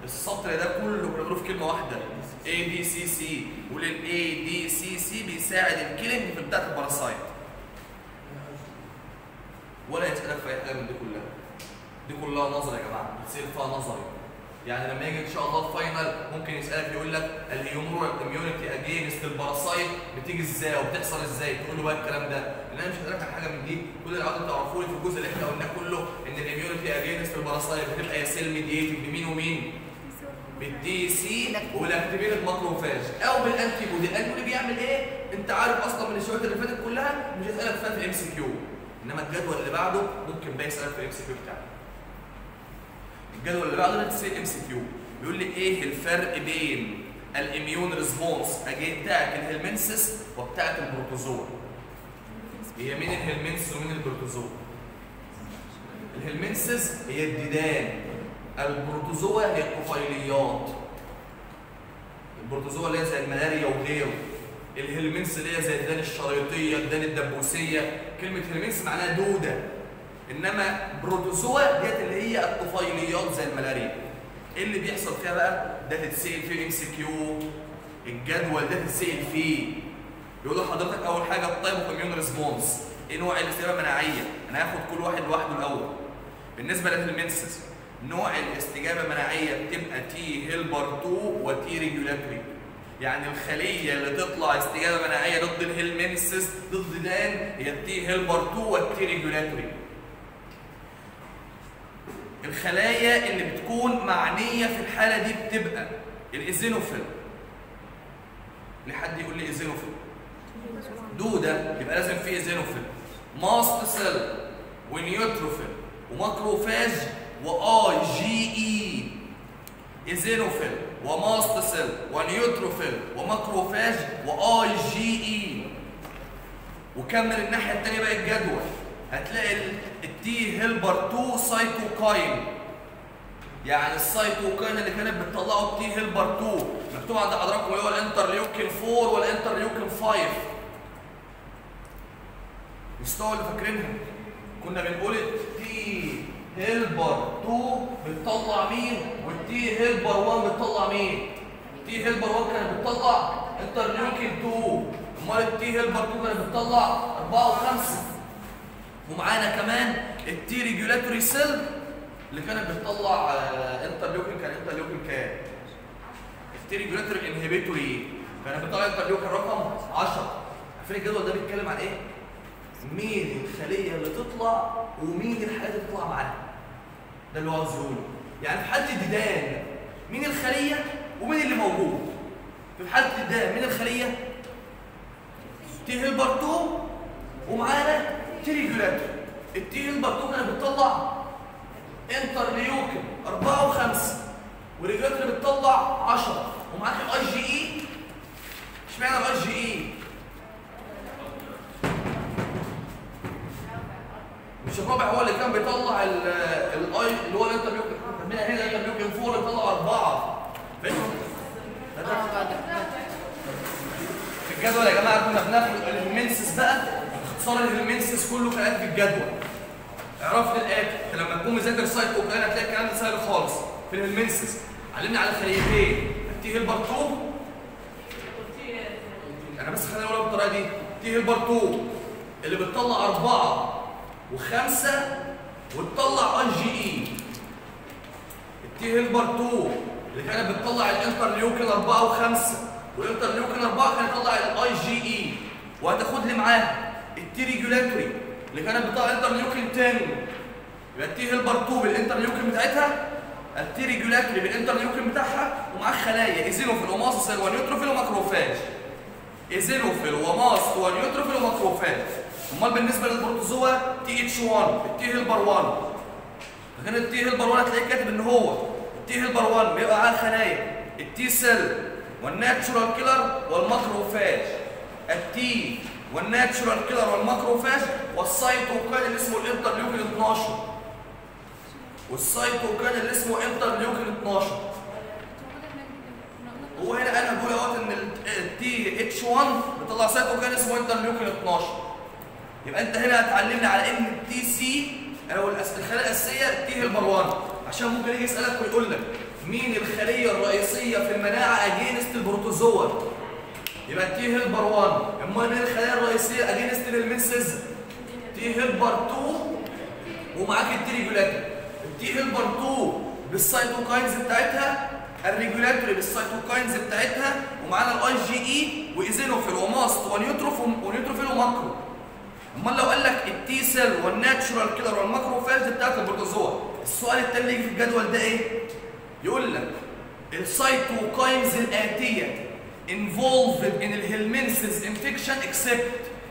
السطر ده كله كنا بنقوله في كلمه واحده اي دي سي سي وللاي دي سي سي بيساعد الكيلنج في بتاعه الباراسايت ولا يسالك في اي حاجه من دي كلها دي كلها نظري يا جماعه بتصير فيها نظري يعني لما يجي ان شاء الله الفاينل ممكن يسالك يقول لك الهيومورال اميونيتي اجينست الباراسايت بتيجي ازاي وبتحصل ازاي تقول له بقى الكلام ده لان انا مش هسالك عن حاجه من دي كل اللي عاوزين تعرفوه لي في الجزء اللي احنا قلناه كله ان الاميونيتي اجينست الباراسايت بتبقى يا سيل ميديتد بمين ومين؟ بالدي سي والاكتيفيتد ماكروفاج او بالانتي بودي الانتي بودي بيعمل ايه؟ انت عارف اصلا من الشويات اللي فاتت كلها مش هيسالك فيها في الام سي كيو انما الجدول اللي بعده ممكن بقى يسالك في الام سي كيو بتاعك الجدول اللي بعده نفس الام سي كيو بيقول لي ايه الفرق بين الاميون ريسبونس بتاعت الهلمنسس وبتاعت البروتوزوا هي مين الهلمنسس ومين البروتوزوا الهلمنسس هي الديدان البروتوزوا هي الطفيليات البروتوزوا اللي هي زي الملاريا وغيره الهلمنس اللي هي زي الدان الشريطيه الدان الدبوسيه كلمه هلمنس معناها دوده انما بروتوزوا ديت اللي هي الطفيليات زي الملاريا ايه اللي بيحصل فيها بقى ده تتسال فيه ام سي كيو الجدول ده تتسال فيه يقول لحضرتك اول حاجه التايب اوف اميون ريسبونس ايه نوع الاستجابه المناعيه انا هاخد كل واحد لوحده الاول بالنسبه للهلمنسس نوع الاستجابه المناعيه بتبقى تي هيلبر 2 وتي ريجولاتوري يعني الخليه اللي تطلع استجابه مناعيه ضد الهلمنسس ضد دان هي التي هيلبر 2 والتي ريجولاتوري الخلايا اللي بتكون معنيه في الحاله دي بتبقى الايزينوفيل لحد يقول لي ايزينوفيل دوده يبقى لازم في ايزينوفيل ماست سيل ونيوتروفيل وماكروفاج واي جي اي ايزينوفيل وماست سيل ونيوتروفيل وماكروفاج واي جي اي وكمل الناحيه الثانيه بقى الجدول هتلاقي التي هيلبر 2 سايتوكاين يعني السايتوكاين اللي كانت بتطلعه التي هيلبر 2 مكتوب عند حضراتكم اللي هو الانترليوكين 4 والانترليوكين 5 مستوى اللي فاكرينها كنا بنقول التي هيلبر 2 بتطلع مين والتي هيلبر 1 بتطلع مين التي هيلبر 1 كانت بتطلع انترليوكين 2 امال التي هيلبر 2 كانت بتطلع 4 و5 ومعانا كمان التي ريجولاتوري سيل اللي كانت بتطلع انترليوكين كان انترليوكين كام؟ التي ريجولاتوري انهبيتوري كانت بتطلع انترليوكين رقم 10 عارفين الجدول ده بيتكلم عن ايه؟ مين الخليه اللي تطلع ومين الحاجات اللي تطلع معاها ده اللي هو عاوز يقوله يعني في حاله الديدان مين الخليه ومين اللي موجود في حاله الديدان مين الخليه؟ تي هيلبر 2 ومعانا تي ريجولاتور التي هيلبر 2 كانت بتطلع انترليوكين 4 و5 وريجولاتور بتطلع 10 ومعاك الاي جي اي اشمعنى الاي جي اي؟ مش الرابع هو اللي كان بيطلع الاي اللي هو الانترليوكين من هنا الانترليوكين 4 اللي بيطلع 4 فاهم؟ في الجدول يا جماعه كنا بناخد الهيمنسس بقى اختصار الهيمنسس كله كان في الجدول اعرف للاتي انت لما تكون مذاكر سايتوكاين هتلاقي الكلام ده سهل خالص في الهيمنسس علمني على خليتين التي هيلبر 2 انا بس خليني اقولها بالطريقه دي تي هيلبر 2 اللي بتطلع 4 و5 وتطلع اي جي اي التي هيلبر 2 اللي كانت بتطلع الانترليوكين 4 و5 والانترليوكين 4 كان يطلع الاي جي اي وهتاخد لي معاها التي ريجولاتوري اللي كانت بتطلع انترليوكين 10 يبقى التي هيلبر 2 بالانترليوكين بتاعتها التي ريجولاتوري بالانترليوكين بتاعها ومعاه خلايا ايزينوفيل وماستوسيل ونيوتروفيل وماكروفاج ايزينوفيل وماست ونيوتروفيل وماكروفاج امال بالنسبه للبروتوزوا تي اتش 1 التي هيلبر 1 لكن التي هيلبر 1 هتلاقيه كاتب ان هو التي هيلبر 1 بيبقى معاه خلايا التي سيل والناتشورال كيلر والماكروفاج التي والناتشورال كيلر والماكروفاج والسايتوكاين اللي اسمه الانترليوكين 12 والسايتوكاين اللي اسمه انترليوكين 12 هو هنا انا بقول اهوت ان التي اتش 1 بيطلع سايتوكاين اسمه انترليوكين 12 يبقى انت هنا هتعلمني على ان التي سي او الخلايا الاساسيه التي هيلبر 1 عشان ممكن يجي يسالك ويقول لك مين الخليه الرئيسيه في المناعه اجينست البروتوزوا يبقى تي هيلبر 1 امال مين الخلايا الرئيسيه اجينست المنسز تي هيلبر 2 ومعاك التي ريجولاتوري التي هيلبر 2 بالسيتوكاينز بتاعتها الريجولاتوري بالسيتوكاينز بتاعتها ومعانا الاي جي اي وايزينوفيل وماست ونيوتروفيل ونيوتروفيل وماكرو امال لو قال لك التي سيل والناتشورال كيلر والماكروفاج بتاعت البروتوزوا السؤال التاني اللي يجي في الجدول ده ايه يقول لك السيتوكاينز الاتيه involved in الهلمنسز انفكشن اكسبت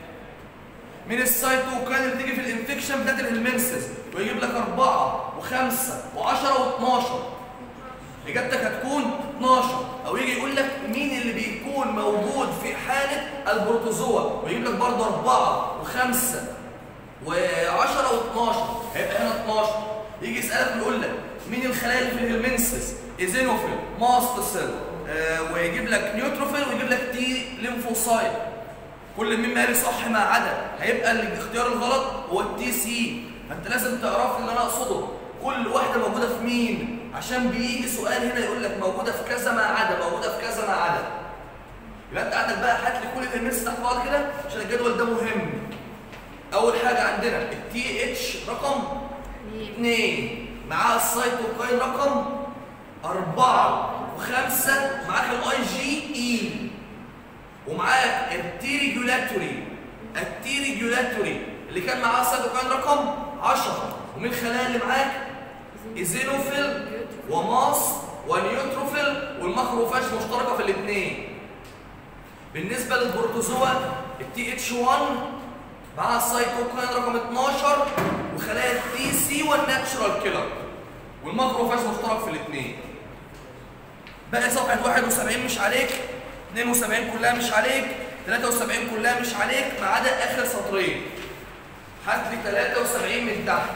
من السيتوكاين اللي بتيجي في الانفكشن بتاعت الهلمنسز ويجيب لك أربعة وخمسة وعشرة واتناشر إجابتك هتكون 12 أو يجي يقول لك مين اللي بيكون موجود في حالة البروتوزوا ويجيب لك برضه أربعة وخمسة و10 و12 هيبقى هنا 12 يجي يسألك ويقول لك مين الخلايا اللي في الهلمنسز ايزينوفيل ماست سيل آه ويجيب لك نيوتروفيل ويجيب لك تي ليمفوسايت كل مما يلي صح ما عدا هيبقى الاختيار الغلط هو التي سي فانت لازم تعرف اللي انا اقصده كل واحده موجوده في مين عشان بيجي سؤال هنا يقول لك موجوده في كذا ما عدا موجوده في كذا ما عدا يبقى انت عندك بقى هات لي كل الهرمونز تحت بعض كده عشان الجدول ده مهم اول حاجه عندنا التي اتش رقم 2 معاها السيتوكاين رقم 4 و5 معاك الاي جي اي ومعاك التي ريجولاتوري التي ريجولاتوري اللي كان معاه السيتوكاين رقم 10 ومن الخلايا اللي معاك ايزينوفيل وماس ونيوتروفيل والماكروفاج مشتركه في الاثنين بالنسبه للبروتوزوا التي اتش 1 مع السيتوكاين رقم 12 وخلايا التي سي والناتشرال كيلر والماكروفاج مشترك في الاثنين باقي صفحه 71 مش عليك 72 كلها مش عليك 73 كلها مش عليك ما عدا اخر سطرين هات لي 73 من تحت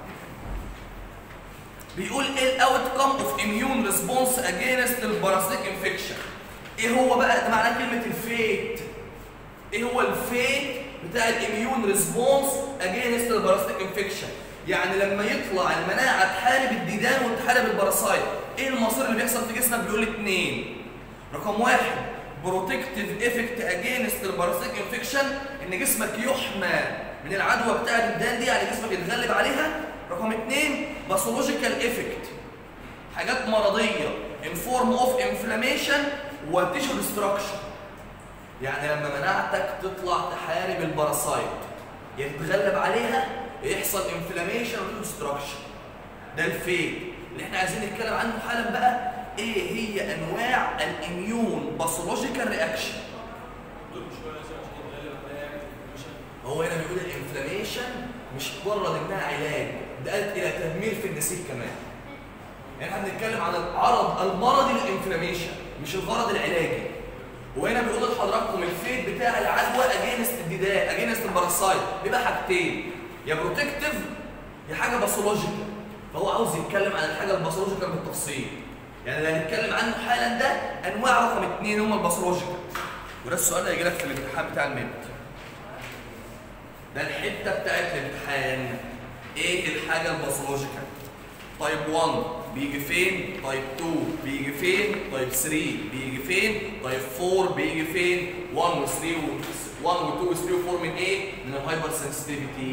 بيقول ايه الاوت كم اوف اميون ريسبونس اجينست الباراسيتيك انفكشن ايه هو بقى ده معناه كلمه الفيت ايه هو الفيت بتاع الاميون ريسبونس اجينست الباراسيتيك انفكشن يعني لما يطلع المناعه تحارب الديدان وتحارب الباراسايت ايه المصير اللي بيحصل في جسمك بيقول اثنين رقم واحد بروتكتيف افكت اجينست الباراسيتيك انفكشن ان جسمك يحمى من العدوى بتاعه الديدان دي يعني جسمك يتغلب عليها رقم اثنين باثولوجيكال افكت حاجات مرضيه ان فورم اوف انفلاميشن وتيشو ديستراكشن يعني لما مناعتك تطلع تحارب الباراسايت يا تتغلب عليها يا يحصل انفلاميشن وتيشو ديستراكشن ده الفيد اللي احنا عايزين نتكلم عنه حالا بقى ايه هي انواع الاميون باثولوجيكال رياكشن هو هنا بيقول الانفلاميشن مش مجرد انها علاج ده ادت الى تدمير في النسيج كمان يعني احنا بنتكلم عن العرض المرضي للانفلاميشن مش الغرض العلاجي وهنا بيقول لحضراتكم الفيد بتاع العدوى اجينست الديدان اجينست الباراسايت بيبقى حاجتين يا بروتكتيف يا حاجه باثولوجيكال فهو عاوز يتكلم عن الحاجه الباثولوجيكال بالتفصيل يعني اللي هنتكلم عنه حالا ده انواع رقم اثنين هم الباثولوجيكال وده السؤال اللي هيجي لك في الامتحان بتاع الميد ده الحته بتاعت الامتحان ايه الحاجه الباثولوجيكال تايب 1 بيجي فين تايب 2 بيجي فين تايب 3 بيجي فين تايب 4 بيجي فين 1 و 3 و 1 و 2 و 3 و 4 من ايه من الهايبر سنسيتيفيتي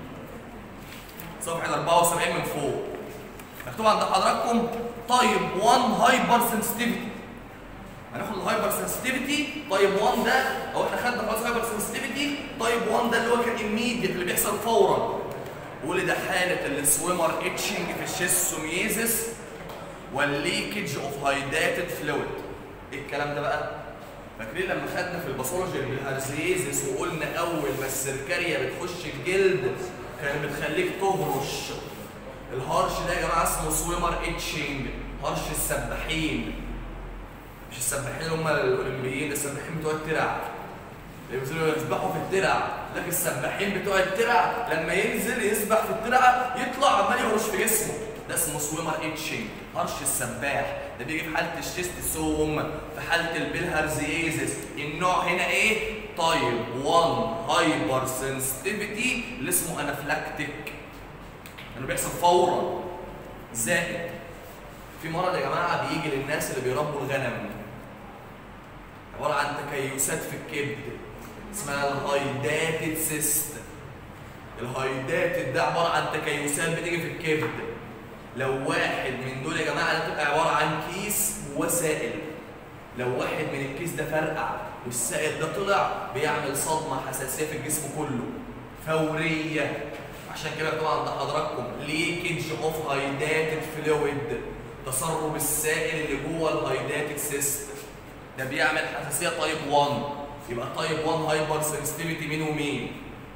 صفحه 74 من فوق مكتوب عند حضراتكم تايب 1 هايبر سنسيتيفيتي هناخد الهايبر سنسيتيفيتي تايب 1 ده او احنا خدنا خلاص هايبر سنسيتيفيتي تايب 1 ده اللي هو كان immediate اللي بيحصل فورا ولد حالة السويمر اتشنج في الشيستوميزيس والليكج اوف هايداتد فلويد ايه الكلام ده بقى؟ فاكرين لما خدنا في الباثولوجي بالهارزيزيس وقلنا اول ما السركاريا بتخش الجلد كانت بتخليك تهرش الهرش ده يا جماعه اسمه سويمر اتشنج هرش السباحين مش السباحين اللي هم الاولمبيين السباحين بتوع الترع اللي بينزلوا يسبحوا في الترع لكن السباحين بتوع الترع لما ينزل يسبح في الترع يطلع عمال يهرش في جسمه ده اسمه سويمر اتشنج هرش السباح ده بيجي في حاله الشيست سوم في حاله البلهارزيزيس النوع هنا ايه تايب 1 هايبر سنسيتيفيتي اللي اسمه انافلاكتيك انه بيحصل فورا زائد في مرض يا جماعه بيجي للناس اللي بيربوا الغنم عباره عن تكيسات في الكبد اسمها الهايداتد سيست الهايداتد ده عباره عن تكيسات بتيجي في الكبد لو واحد من دول يا جماعه ده بتبقى عباره عن كيس وسائل لو واحد من الكيس ده فرقع والسائل ده طلع بيعمل صدمه حساسيه في الجسم كله فوريه عشان كده طبعا ده حضراتكم ليكج اوف هايداتد فلويد تسرب السائل اللي جوه الهايداتد سيست ده بيعمل حساسيه تايب 1 يبقى تايب 1 هايبر سنسيتيفيتي مين ومين؟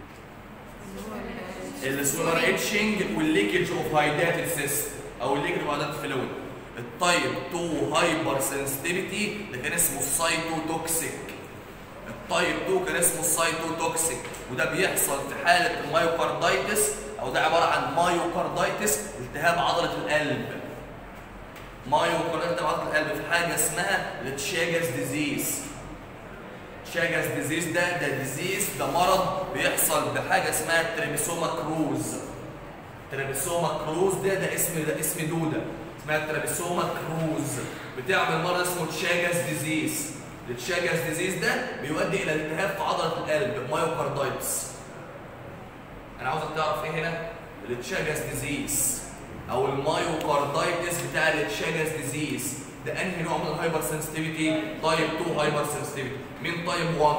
السولار اتشنج والليكج اوف هايداتد سيست او الليكج اوف هايداتد فلويد التايب 2 هايبر سنسيتيفيتي ده كان اسمه السايتوتوكسيك التايب 2 كان اسمه السايتوتوكسيك وده بيحصل في حاله المايوكاردايتس او ده عباره عن مايوكاردايتس التهاب عضله القلب مايوكاردايتس عضله القلب في حاجه اسمها التشاجرز ديزيز شاجرز ديزيز ده ده ديزيز ده مرض بيحصل بحاجه اسمها تريبيسوما كروز تريبيسوما كروز ده ده اسم ده اسم دوده اسمها تريبيسوما كروز بتعمل مرض اسمه تشاجرز ديزيز التشاجرز ديزيز ده بيؤدي الى التهاب في عضله القلب مايوكاردايتس انا عاوزك تعرف ايه هنا التشاجرز ديزيز او المايوكاردايتس بتاع التشاجرز ديزيز ده انهي نوع من الهايبر سنسيتيفيتي تايب 2 هايبر سنسيتيفيتي مين تايب 1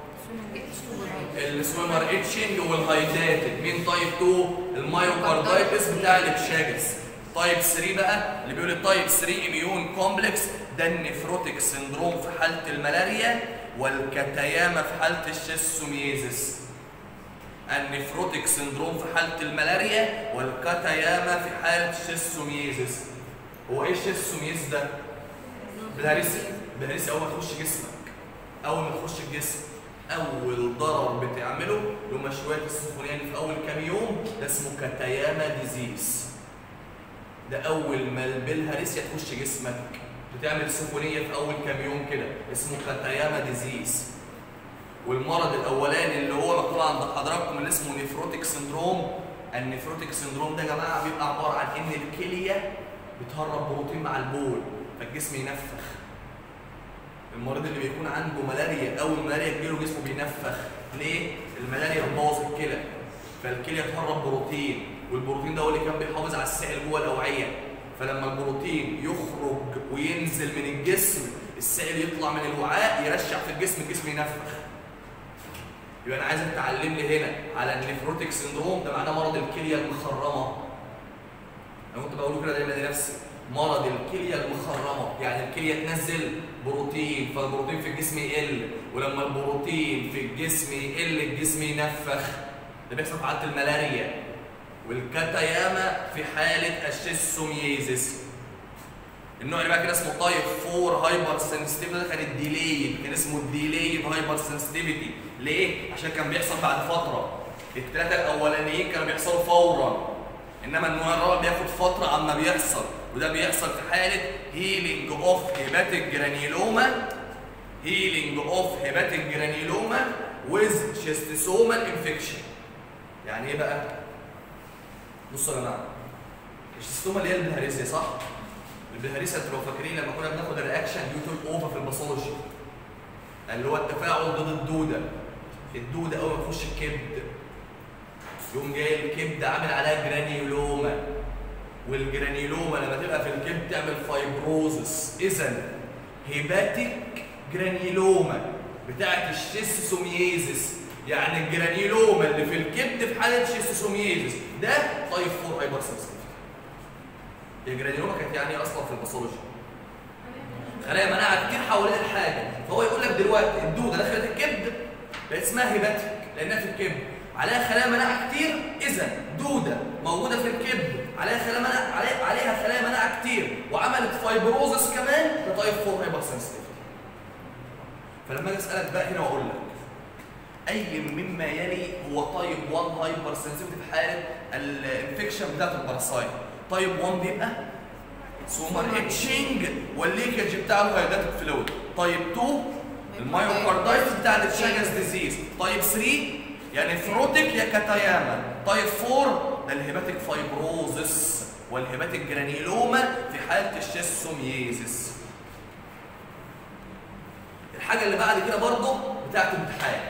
السويمر اتشنج والهايداتد مين تايب 2 المايوكاردايتس بتاع التشاجرز تايب 3 بقى اللي بيقول التايب 3 اميون كومبلكس ده النفروتيك سندروم في حاله الملاريا والكتياما في حاله الشيستوميزيس النفروتيك سندروم في حاله الملاريا والكتياما في حاله الشيستوميزيس هو ايه الشيستوميزيس ده بالهريسي بالهريسي اول ما تخش جسمك اول ما تخش الجسم اول ضرر بتعمله اللي هم شويه السخونيه اللي في اول كام يوم ده اسمه كتياما ديزيز ده اول ما بالهريسيا تخش جسمك بتعمل سخونيه في اول كام يوم كده اسمه كتياما ديزيز والمرض الاولاني اللي هو مكتوب عند حضراتكم اللي اسمه نيفروتيك سندروم النيفروتيك سندروم ده يا جماعه بيبقى عباره عن ان الكليه بتهرب بروتين مع البول فالجسم ينفخ المريض اللي بيكون عنده ملاريا اول ملاريا تجيله جسمه بينفخ ليه الملاريا بتبوظ الكلى فالكليه تهرب بروتين والبروتين ده هو اللي كان بيحافظ على السائل جوه الاوعيه فلما البروتين يخرج وينزل من الجسم السائل يطلع من الوعاء يرشح في الجسم الجسم ينفخ يبقى انا عايزك تعلم لي هنا على النفروتيك سندروم ده معناه مرض الكليه المخرمه انا كنت بقوله كده دايما لنفسي مرض الكليه المخرمه يعني الكليه تنزل بروتين فالبروتين في الجسم يقل ولما البروتين في الجسم يقل الجسم ينفخ ده بيحصل في حاله الملاريا والكتياما في حاله الشيستوميزيس النوع اللي بقى كده اسمه تايب 4 هايبر سنسيتيفيتي ده كان الديليد كان اسمه الديليد هايبر سنسيتيفيتي ليه؟ عشان كان بيحصل بعد فتره الثلاثه الاولانيين كانوا بيحصلوا فورا انما النوع الرابع بياخد فتره عما بيحصل وده بيحصل في حاله هيلينج اوف هيباتيك جرانيلوما هيلينج اوف هيباتيك جرانيلوما ويز شيستوسومال انفكشن يعني ايه بقى؟ بصوا يا جماعه الشيستوما اللي هي البلهارسيا صح؟ البلهارسيا انتوا لو فاكرين لما كنا بناخد الرياكشن ديو تو الاوفا في الباثولوجي اللي هو التفاعل ضد الدوده الدوده اول ما تخش الكبد يقوم جاي الكبد عامل عليها جرانيولوما والجرانيولوما لما تبقى في الكبد تعمل فايبروزس اذا هيباتيك جرانيولوما بتاعت الشيستوسوميزيس يعني الجرانيولوما اللي في الكبد في حاله شيستوسوميزيس ده تايب 4 هايبر سنسيتيف الجرانيولوما كانت يعني ايه اصلا في الباثولوجي خلايا مناعه كتير حوالين الحاجه فهو يقول لك دلوقتي الدوده دخلت الكبد بقت اسمها هيباتيك لانها في الكبد عليها خلايا مناعه كتير اذا دوده موجوده في الكبد عليها خلايا مناعه عليها, عليها خلايا مناعه كتير وعملت فايبروزس كمان ده تايب 4 هايبر سنسيتيف فلما اجي اسالك بقى هنا واقول لك اي مما يلي هو تايب 1 هايبر سنسيتيف في حاله الانفكشن بتاعت الباراسايت تايب 1 بيبقى سومر اتشنج والليكج بتاع الهيداتيك فلويد تايب 2 المايوكاردايتس بتاع التشاجز ديزيز تايب 3 يعني فروتيك يا كاتاياما تايب 4 ده الهيباتيك فايبروزس والهيباتيك جرانيلوما في حاله الشيستوميزيس الحاجه اللي بعد كده برضه بتاعت امتحان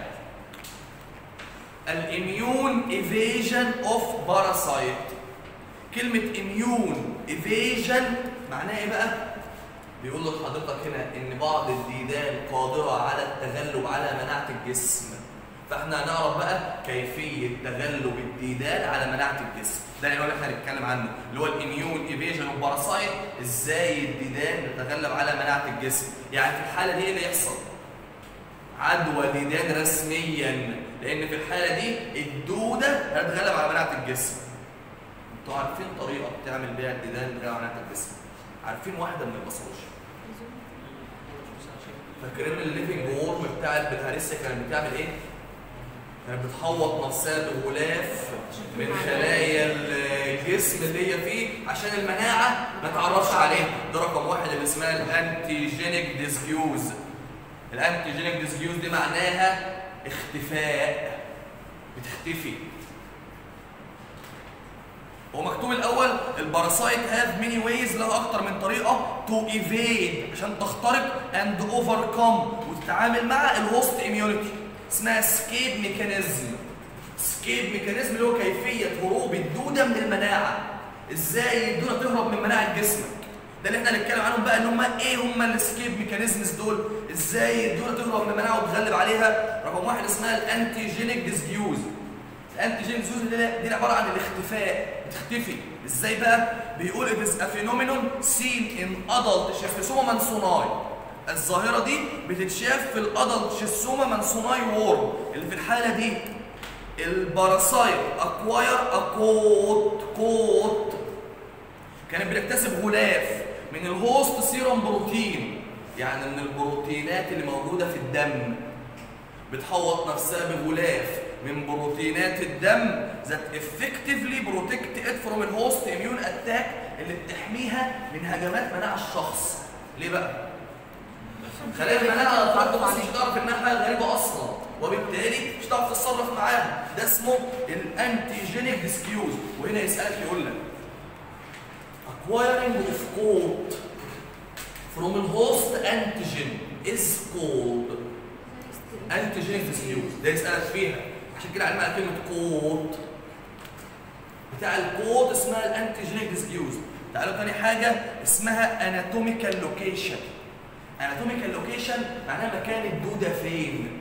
الاميون ايفيجن اوف باراسايت كلمه اميون ايفيجن معناها ايه بقى بيقول لحضرتك هنا ان بعض الديدان قادره على التغلب على مناعه الجسم فاحنا هنعرف بقى كيفيه تغلب الديدان على مناعه الجسم ده اللي احنا هنتكلم عنه اللي هو الاميون ايفيجن اوف باراسايت ازاي الديدان بتتغلب على مناعه الجسم يعني في الحاله دي ايه اللي يحصل عدوى ديدان رسميا لان في الحاله دي الدوده هتتغلب على مناعه الجسم انتوا عارفين طريقه بتعمل بيها الديدان بتغلب على مناعه الجسم عارفين واحده من البصروش فاكرين الليفنج وورم بتاع البلهارسيا كانت بتعمل ايه؟ كانت بتحوط نفسها بغلاف من خلايا الجسم اللي هي فيه عشان المناعه ما تعرفش عليه ده رقم واحد اللي اسمها الانتيجينيك ديسكيوز الانتيجينيك ديسكيوز دي معناها اختفاء بتختفي هو مكتوب الاول الباراسايت هاف ميني ويز لها اكتر من طريقه تو ايفيد عشان تخترق اند اوفركم وتتعامل مع الهوست اميونيتي اسمها سكيب ميكانيزم سكيب ميكانيزم اللي هو كيفيه هروب الدوده من المناعه ازاي الدوده تهرب من مناعه جسمك ده اللي احنا هنتكلم عنهم بقى ان هم ايه هم السكيب ميكانيزمز دول ازاي الدوده تهرب من المناعه وتغلب عليها رقم واحد اسمها الانتيجينيك ديسجيوز الانتيجين زوز دي دي عباره عن الاختفاء بتختفي ازاي بقى بيقول it is a phenomenon seen in adult schistosoma mansoni الظاهره دي بتتشاف في الادلت شيستوما مانسوناي وورم اللي في الحاله دي الباراسايت اكواير اكوت كوت كانت بتكتسب غلاف من الهوست سيروم بروتين يعني من البروتينات اللي موجوده في الدم بتحوط نفسها بغلاف من بروتينات الدم ذات افكتفلي بروتكت ات فروم الهوست اميون اتاك اللي بتحميها من هجمات مناعه الشخص ليه بقى خلايا المناعه لو اتحطت مش هتعرف انها حاجه غريبه اصلا وبالتالي مش هتعرف تتصرف معاها ده اسمه الانتيجينيك ديسكيوز وهنا يسالك يقول لك acquiring of code from a host antigen is called antigenic dispute ده يسألك فيها عشان كده علمها كلمة كود بتاع الكود اسمها الانتيجينيك ديسبيوز تعالوا تاني حاجة اسمها اناتوميكال لوكيشن اناتوميكال لوكيشن معناها مكان الدودة فين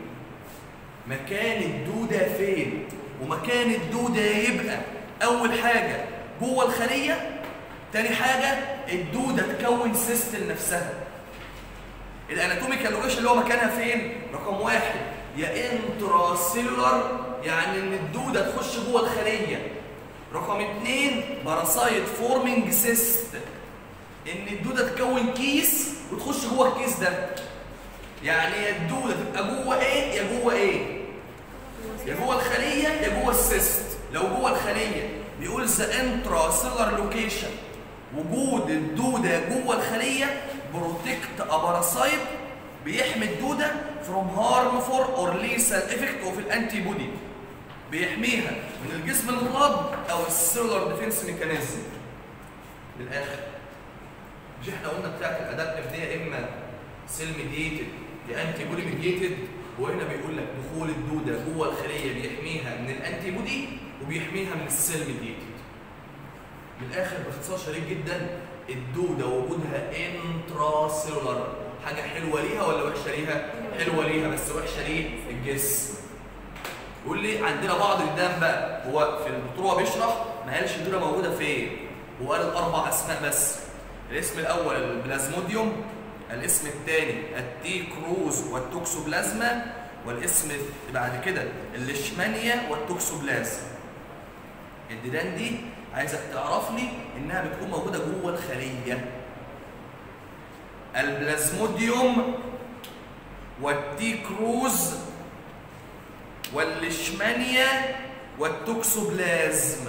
مكان الدودة فين ومكان الدودة يبقى أول حاجة جوه الخلية تاني حاجة الدودة تكون سيست لنفسها الاناتوميكال لوكيشن اللي هو مكانها فين؟ رقم واحد يا انترا سيلولار يعني ان الدوده تخش جوه الخليه. رقم اثنين باراسايت فورمينج سيست ان الدوده تكون كيس وتخش جوه الكيس ده. يعني يا الدوده تبقى جوه ايه يا جوه ايه؟ يا جوه الخليه يا جوه السيست. لو جوه الخليه بيقول ذا انترا سيلولار لوكيشن وجود الدوده جوه الخليه بروتكت اباراسايت بيحمي الدوده فروم هارمفور اور ليسال افكت اوف الانتي بودي بيحميها من الجسم المضاد او السيلولار ديفنس ميكانيزم من الاخر مش احنا قلنا بتاعت الادابتيف دي يا اما سيل ميديتد يا انتي بودي ميديتد وهنا بيقول لك دخول الدوده جوه الخليه بيحميها من الانتي بودي وبيحميها من السيل ميديتد من الاخر باختصار شديد جدا الدوده وجودها انترا سيلولار حاجه حلوه ليها ولا وحشه ليها؟ حلوه ليها بس وحشه ليه؟ الجسم. يقول لي عندنا بعض الدم بقى هو في الدكتور وهو بيشرح ما قالش الدوده موجوده فين؟ هو قال اربع اسماء بس. الاسم الاول البلازموديوم الاسم الثاني التيكروز والتوكسوبلازما والاسم بعد كده الليشمانيا والتوكسوبلازما. الديدان دي عايزك تعرف لي انها بتكون موجوده جوه الخليه البلازموديوم والتيكروز والليشمانيا والتوكسوبلازم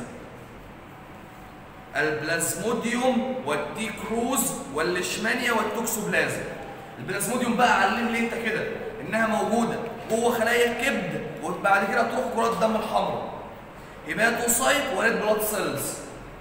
البلازموديوم والتيكروز والليشمانيا والتوكسوبلازم البلازموديوم بقى علم لي انت كده انها موجوده جوه خلايا الكبد وبعد كده تروح كرات الدم الحمراء هيباتوسايت وريد بلاد سيلز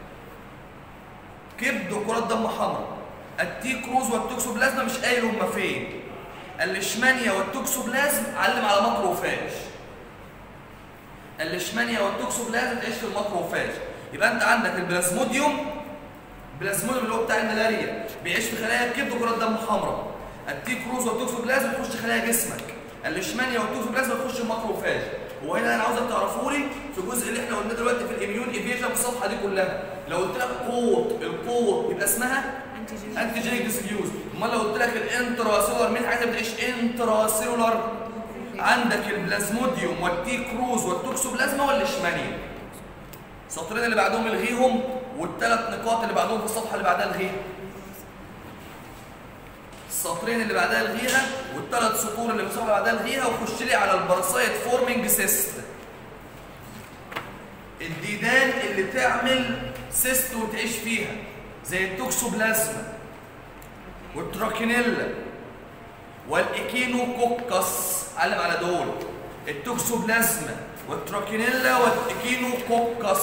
كبد وكرات دم حمراء التيكروز والتوكسوبلازما مش قايل هما فين الليشمانيا والتوكسوبلازم علم على ماكروفاج الليشمانيا والتوكسوبلازم تعيش في الماكروفاج يبقى انت عندك البلازموديوم البلازموديوم اللي هو بتاع الملاريا بيعيش في خلايا الكبد وكرات دم حمراء التيكروز والتوكسوبلازم تخش خلايا جسمك الليشمانيا والتوكسوبلازم تخش الماكروفاج وهنا انا عاوزك تعرفوا لي في الجزء اللي احنا قلناه دلوقتي في الاميون ايفيجن في الصفحه دي كلها لو قلت لك قوه القوه يبقى اسمها انتيجين انتيجينيك ديسفيوز امال لو قلت لك الانترا سيلولار مين حاجه بتعيش انترا سيلولار عندك البلازموديوم والتيكروز والتوكسوبلازما والليشمانيا السطرين اللي بعدهم الغيهم والثلاث نقاط اللي بعدهم في الصفحه اللي بعدها الغيها السطرين اللي بعدها الغيها والثلاث سطور اللي في الصفحه اللي بعدها الغيها وخش لي على الباراسايت فورمينج سيست الديدان اللي تعمل سيست وتعيش فيها زي التوكسوبلازما والتراكينيلا والايكينوكوكس علم على دول التوكسوبلازما والتراكينيلا والايكينوكوكس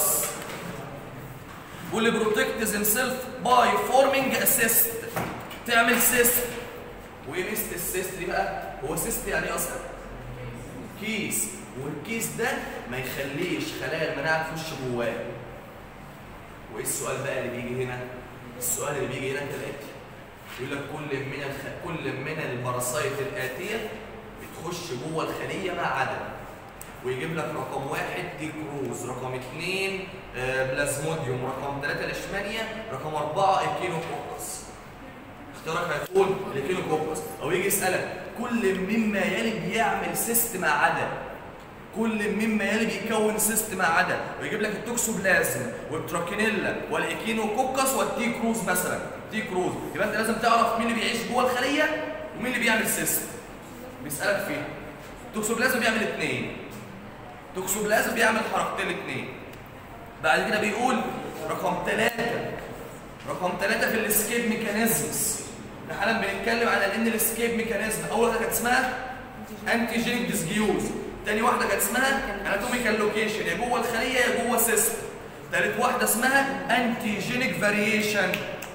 واللي بروتكت themselves باي فورمينج اسيست تعمل سيست وايه ميزه السيست دي بقى هو سيست يعني ايه اصلا كيس والكيس ده ما يخليش خلايا المناعه تخش جواه وايه السؤال بقى اللي بيجي هنا السؤال اللي بيجي هنا كالاتي يقول لك كل من الخ... كل من الباراسايت الاتيه بتخش جوه الخليه ما عدا ويجيب لك رقم واحد تيكروز رقم اثنين آه، بلازموديوم رقم ثلاثة ليشمانيا رقم أربعة ايكينوكوكس اختيارك هيكون الايكينوكوكس أو يجي يسألك كل مما يلي بيعمل سيست ما عدا كل مما يلي بيكون سيست ما عدا ويجيب لك التوكسوبلازم والتراكينيلا والايكينوكوكس والتيكروز مثلا تيكروز يبقى انت لازم تعرف مين اللي بيعيش جوه الخليه ومين اللي بيعمل سيست بيسالك فين التوكسوبلازم بيعمل اثنين توكسوبلازم بيعمل حركتين اثنين بعد كده بيقول رقم ثلاثة رقم ثلاثة في الاسكيب ميكانيزمز احنا حالا بنتكلم على ان الاسكيب ميكانيزم اول واحده كانت اسمها انتيجينيك ديسجيوز تاني واحده كانت اسمها اناتوميكال لوكيشن يا جوه الخليه يا جوه سيستم تالت واحده اسمها انتيجينيك فاريشن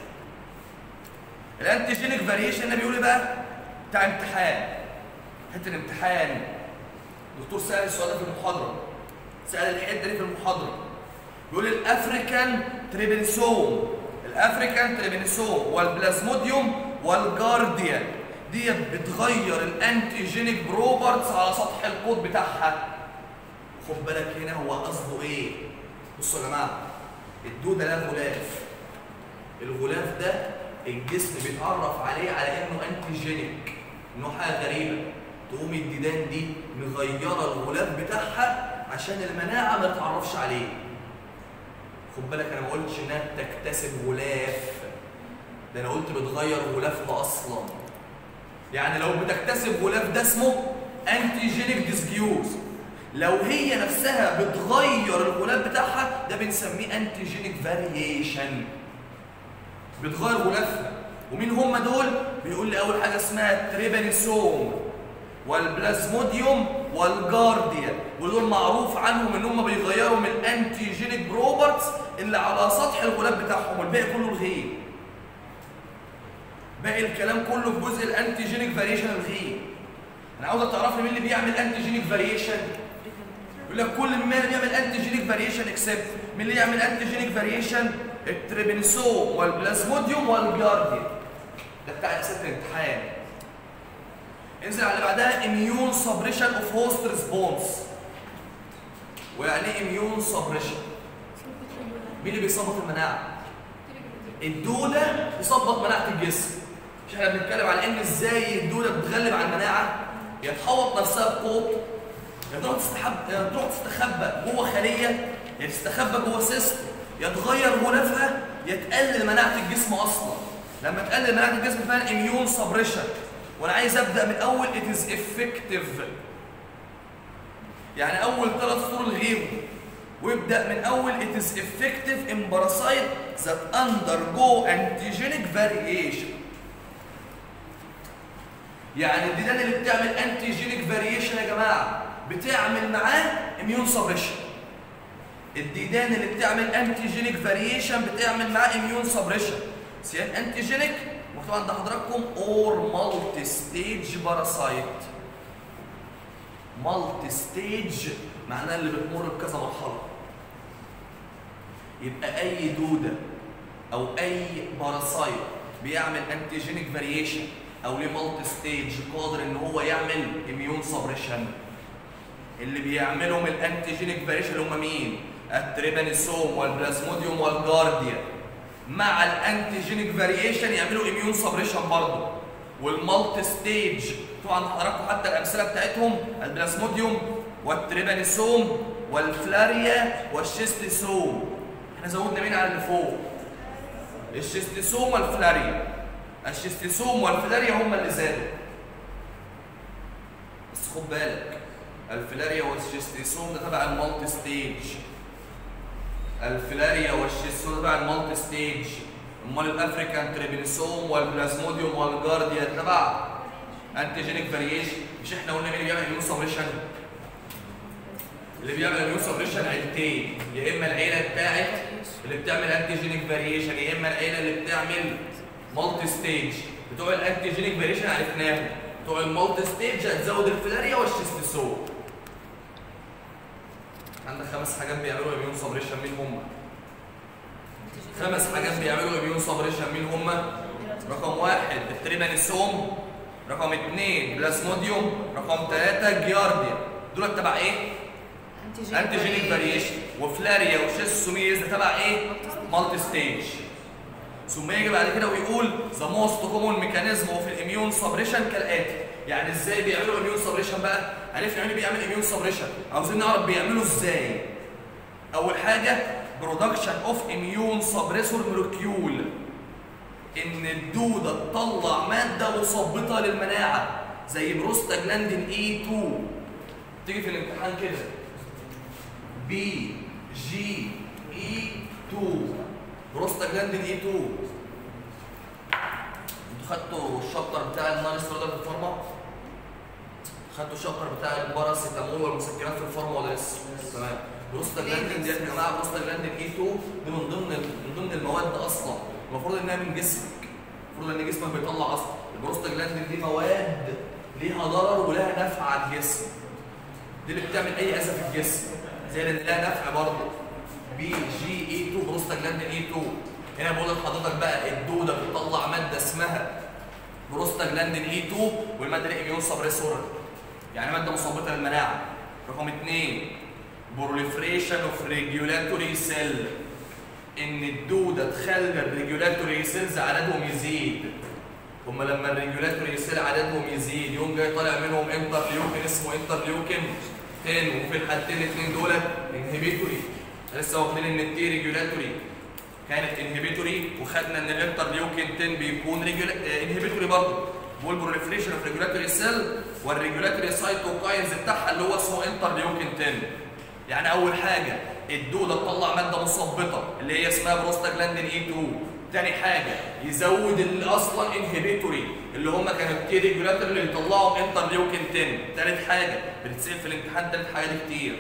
الانتيجينيك فاريشن ده بيقول ايه بقى بتاع امتحان حته الامتحان الدكتور سال السؤال ده في المحاضره سال الحته دي في المحاضره بيقول الافريكان تريبنسوم الافريكان تريبنسوم والبلازموديوم والجارديان دي بتغير الانتيجينيك بروبرتس على سطح القوط بتاعها خد بالك هنا هو قصده ايه بصوا يا جماعه الدوده لها غلاف الغلاف ده الجسم بيتعرف عليه على انه انتيجينيك انه حاجه غريبه تقوم الديدان دي مغيره الغلاف بتاعها عشان المناعه ما تتعرفش عليه خد بالك انا ما قلتش انها تكتسب غلاف ده انا قلت بتغير غلافها اصلا يعني لو بتكتسب غلاف ده اسمه انتيجينيك ديسجيوز لو هي نفسها بتغير الغلاف بتاعها ده بنسميه انتيجينيك فاريشن بتغير غلافها ومين هم دول بيقول لي اول حاجه اسمها تريبانيسوم والبلازموديوم والجارديا ودول معروف عنهم ان هم بيغيروا من الانتيجينيك بروبرتس اللي على سطح الغلاف بتاعهم والباقي كله الغيب باقي الكلام كله في جزء الانتيجينيك فاريشن الغيب انا عاوزك تعرف لي مين اللي بيعمل انتيجينيك فاريشن يقول لك كل مين اللي بيعمل انتيجينيك فاريشن اكسبت مين اللي يعمل انتيجينيك فاريشن التريبنسوم والبلازموديوم والجارديا ده بتاع اسئله الامتحان انزل على اللي بعدها اميون سبريشن اوف هوست ريسبونس ويعني ايه اميون سبريشن مين اللي بيصبط المناعه الدوده بتثبط مناعه الجسم مش احنا بنتكلم على ان ازاي الدوده بتغلب على المناعه يا تحوط نفسها بقوط يا تروح تستحب يا تروح تستخبى جوه خليه يا تستخبى جوه سيستم يا تغير غلافها يا تقلل مناعه الجسم اصلا لما تقلل مناعه الجسم فعلا اميون سبريشن وانا عايز ابدا من اول it is effective يعني اول ثلاث سطور الغيب وابدا من اول it is effective in parasite that undergo antigenic variation يعني الديدان اللي بتعمل انتيجينيك فاريشن يا جماعه بتعمل معاه اميون سبريشن الديدان اللي بتعمل انتيجينيك فاريشن بتعمل معاه اميون سبريشن سيان انتيجينيك مكتوب عند حضراتكم اور مالتي ستيج باراسايت مالتي ستيج معناها اللي بتمر بكذا مرحله يبقى اي دوده او اي باراسايت بيعمل انتيجينيك فاريشن او ليه مالتي ستيج قادر ان هو يعمل اميون سبريشن اللي بيعملهم الانتيجينيك فاريشن هم مين التريبانيسوم والبلازموديوم والجارديا مع الانتيجينيك فاريشن يعملوا اميون سبريشن برضه والمالتي ستيج طبعا حضراتكم حتى الامثله بتاعتهم البلازموديوم والتريبانيسوم والفلاريا والشيستيسوم احنا زودنا مين على اللي فوق الشيستيسوم والفلاريا الشيستيسوم والفلاريا هم اللي زادوا بس خد بالك الفلاريا والشيستيسوم ده تبع المالتي ستيج الفلاريا والشيستيسوم تبع المالتي ستيج امال الافريكان تريبينيسوم والبلازموديوم والجارديا تبع انتيجينيك فاريشن مش احنا قلنا مين اللي بيعمل اميون سبريشن اللي بيعمل اميون سبريشن عيلتين يا اما العيله بتاعت اللي بتعمل انتيجينيك فاريشن يا اما العيله اللي بتعمل مالتي ستيج بتوع الانتيجينيك فاريشن عرفناهم بتوع المالتي ستيج هتزود الفلاريا والشيستيسوم عندك خمس حاجات بيعملوا اميون سبريشن مين هم؟ خمس حاجات بيعملوا اميون سبريشن مين هم؟ رقم واحد التريبانيسوم رقم اثنين بلازموديوم رقم ثلاثة جيارديا دول تبع ايه؟ انتيجينيك فاريشن وفلاريا وشيسوميز ده تبع ايه؟ مالتي ستيج ثم يجي بعد كده ويقول ذا موست كومون ميكانيزم اوف الاميون سبريشن كالاتي يعني ازاي بيعملوا اميون سبريشن بقى؟ عرفنا يعني بيعمل اميون سبريشن عاوزين نعرف بيعملوا ازاي اول حاجه برودكشن اوف اميون سبريسور مولكيول ان الدوده تطلع ماده مثبطه للمناعه زي بروستاجلاندين اي 2 تيجي في الامتحان كده بي جي اي 2 بروستاجلاندين اي 2 انتوا خدتوا الشابتر بتاع النون ستيرويدال في الفارما خدتوا الشابتر بتاع الباراسيتامول والمسكنات في الفارما ولا لسه؟ تمام بروستاجلاندين ديت يا جماعه بروستاجلاندين اي 2 دي من ضمن من ضمن المواد اصلا المفروض انها من جسمك المفروض ان جسمك بيطلع اصلا البروستاجلاندين دي مواد ليها ضرر ولها نفع على الجسم دي اللي بتعمل اي اذى في الجسم زي اللي لها نفع برضه بي جي اي 2 بروستاجلاندين اي 2 هنا بقول لحضرتك بقى الدوده بتطلع ماده اسمها بروستاجلاندين اي 2 والماده دي اميون سبريسور يعني ماده مثبطه للمناعه رقم اثنين بروليفريشن اوف ريجولاتوري سيل ان الدوده تخلي الريجولاتوري سيلز عددهم يزيد هم لما الريجولاتوري سيل عددهم يزيد يوم جاي طالع منهم انترليوكين اسمه انترليوكين 10 وفي الحالتين الاثنين دول انهبيتوري لسه واخدين ان التي ريجولاتوري كانت انهبيتوري وخدنا ان الانترليوكين 10 بيكون انهبيتوري برضه والبروليفريشن اوف ريجولاتوري سيل والريجولاتوري سايتوكاينز بتاعها اللي هو اسمه انترليوكين 10 يعني اول حاجه الدوده تطلع ماده مثبطه اللي هي اسمها بروستاجلاندين اي 2 تاني حاجه يزود اللي اصلا انهبيتوري اللي هم كانوا التي ريجولاتوري اللي يطلعوا انترليوكين 10 تالت حاجه بتتسال في الامتحان تالت حاجه دي كتير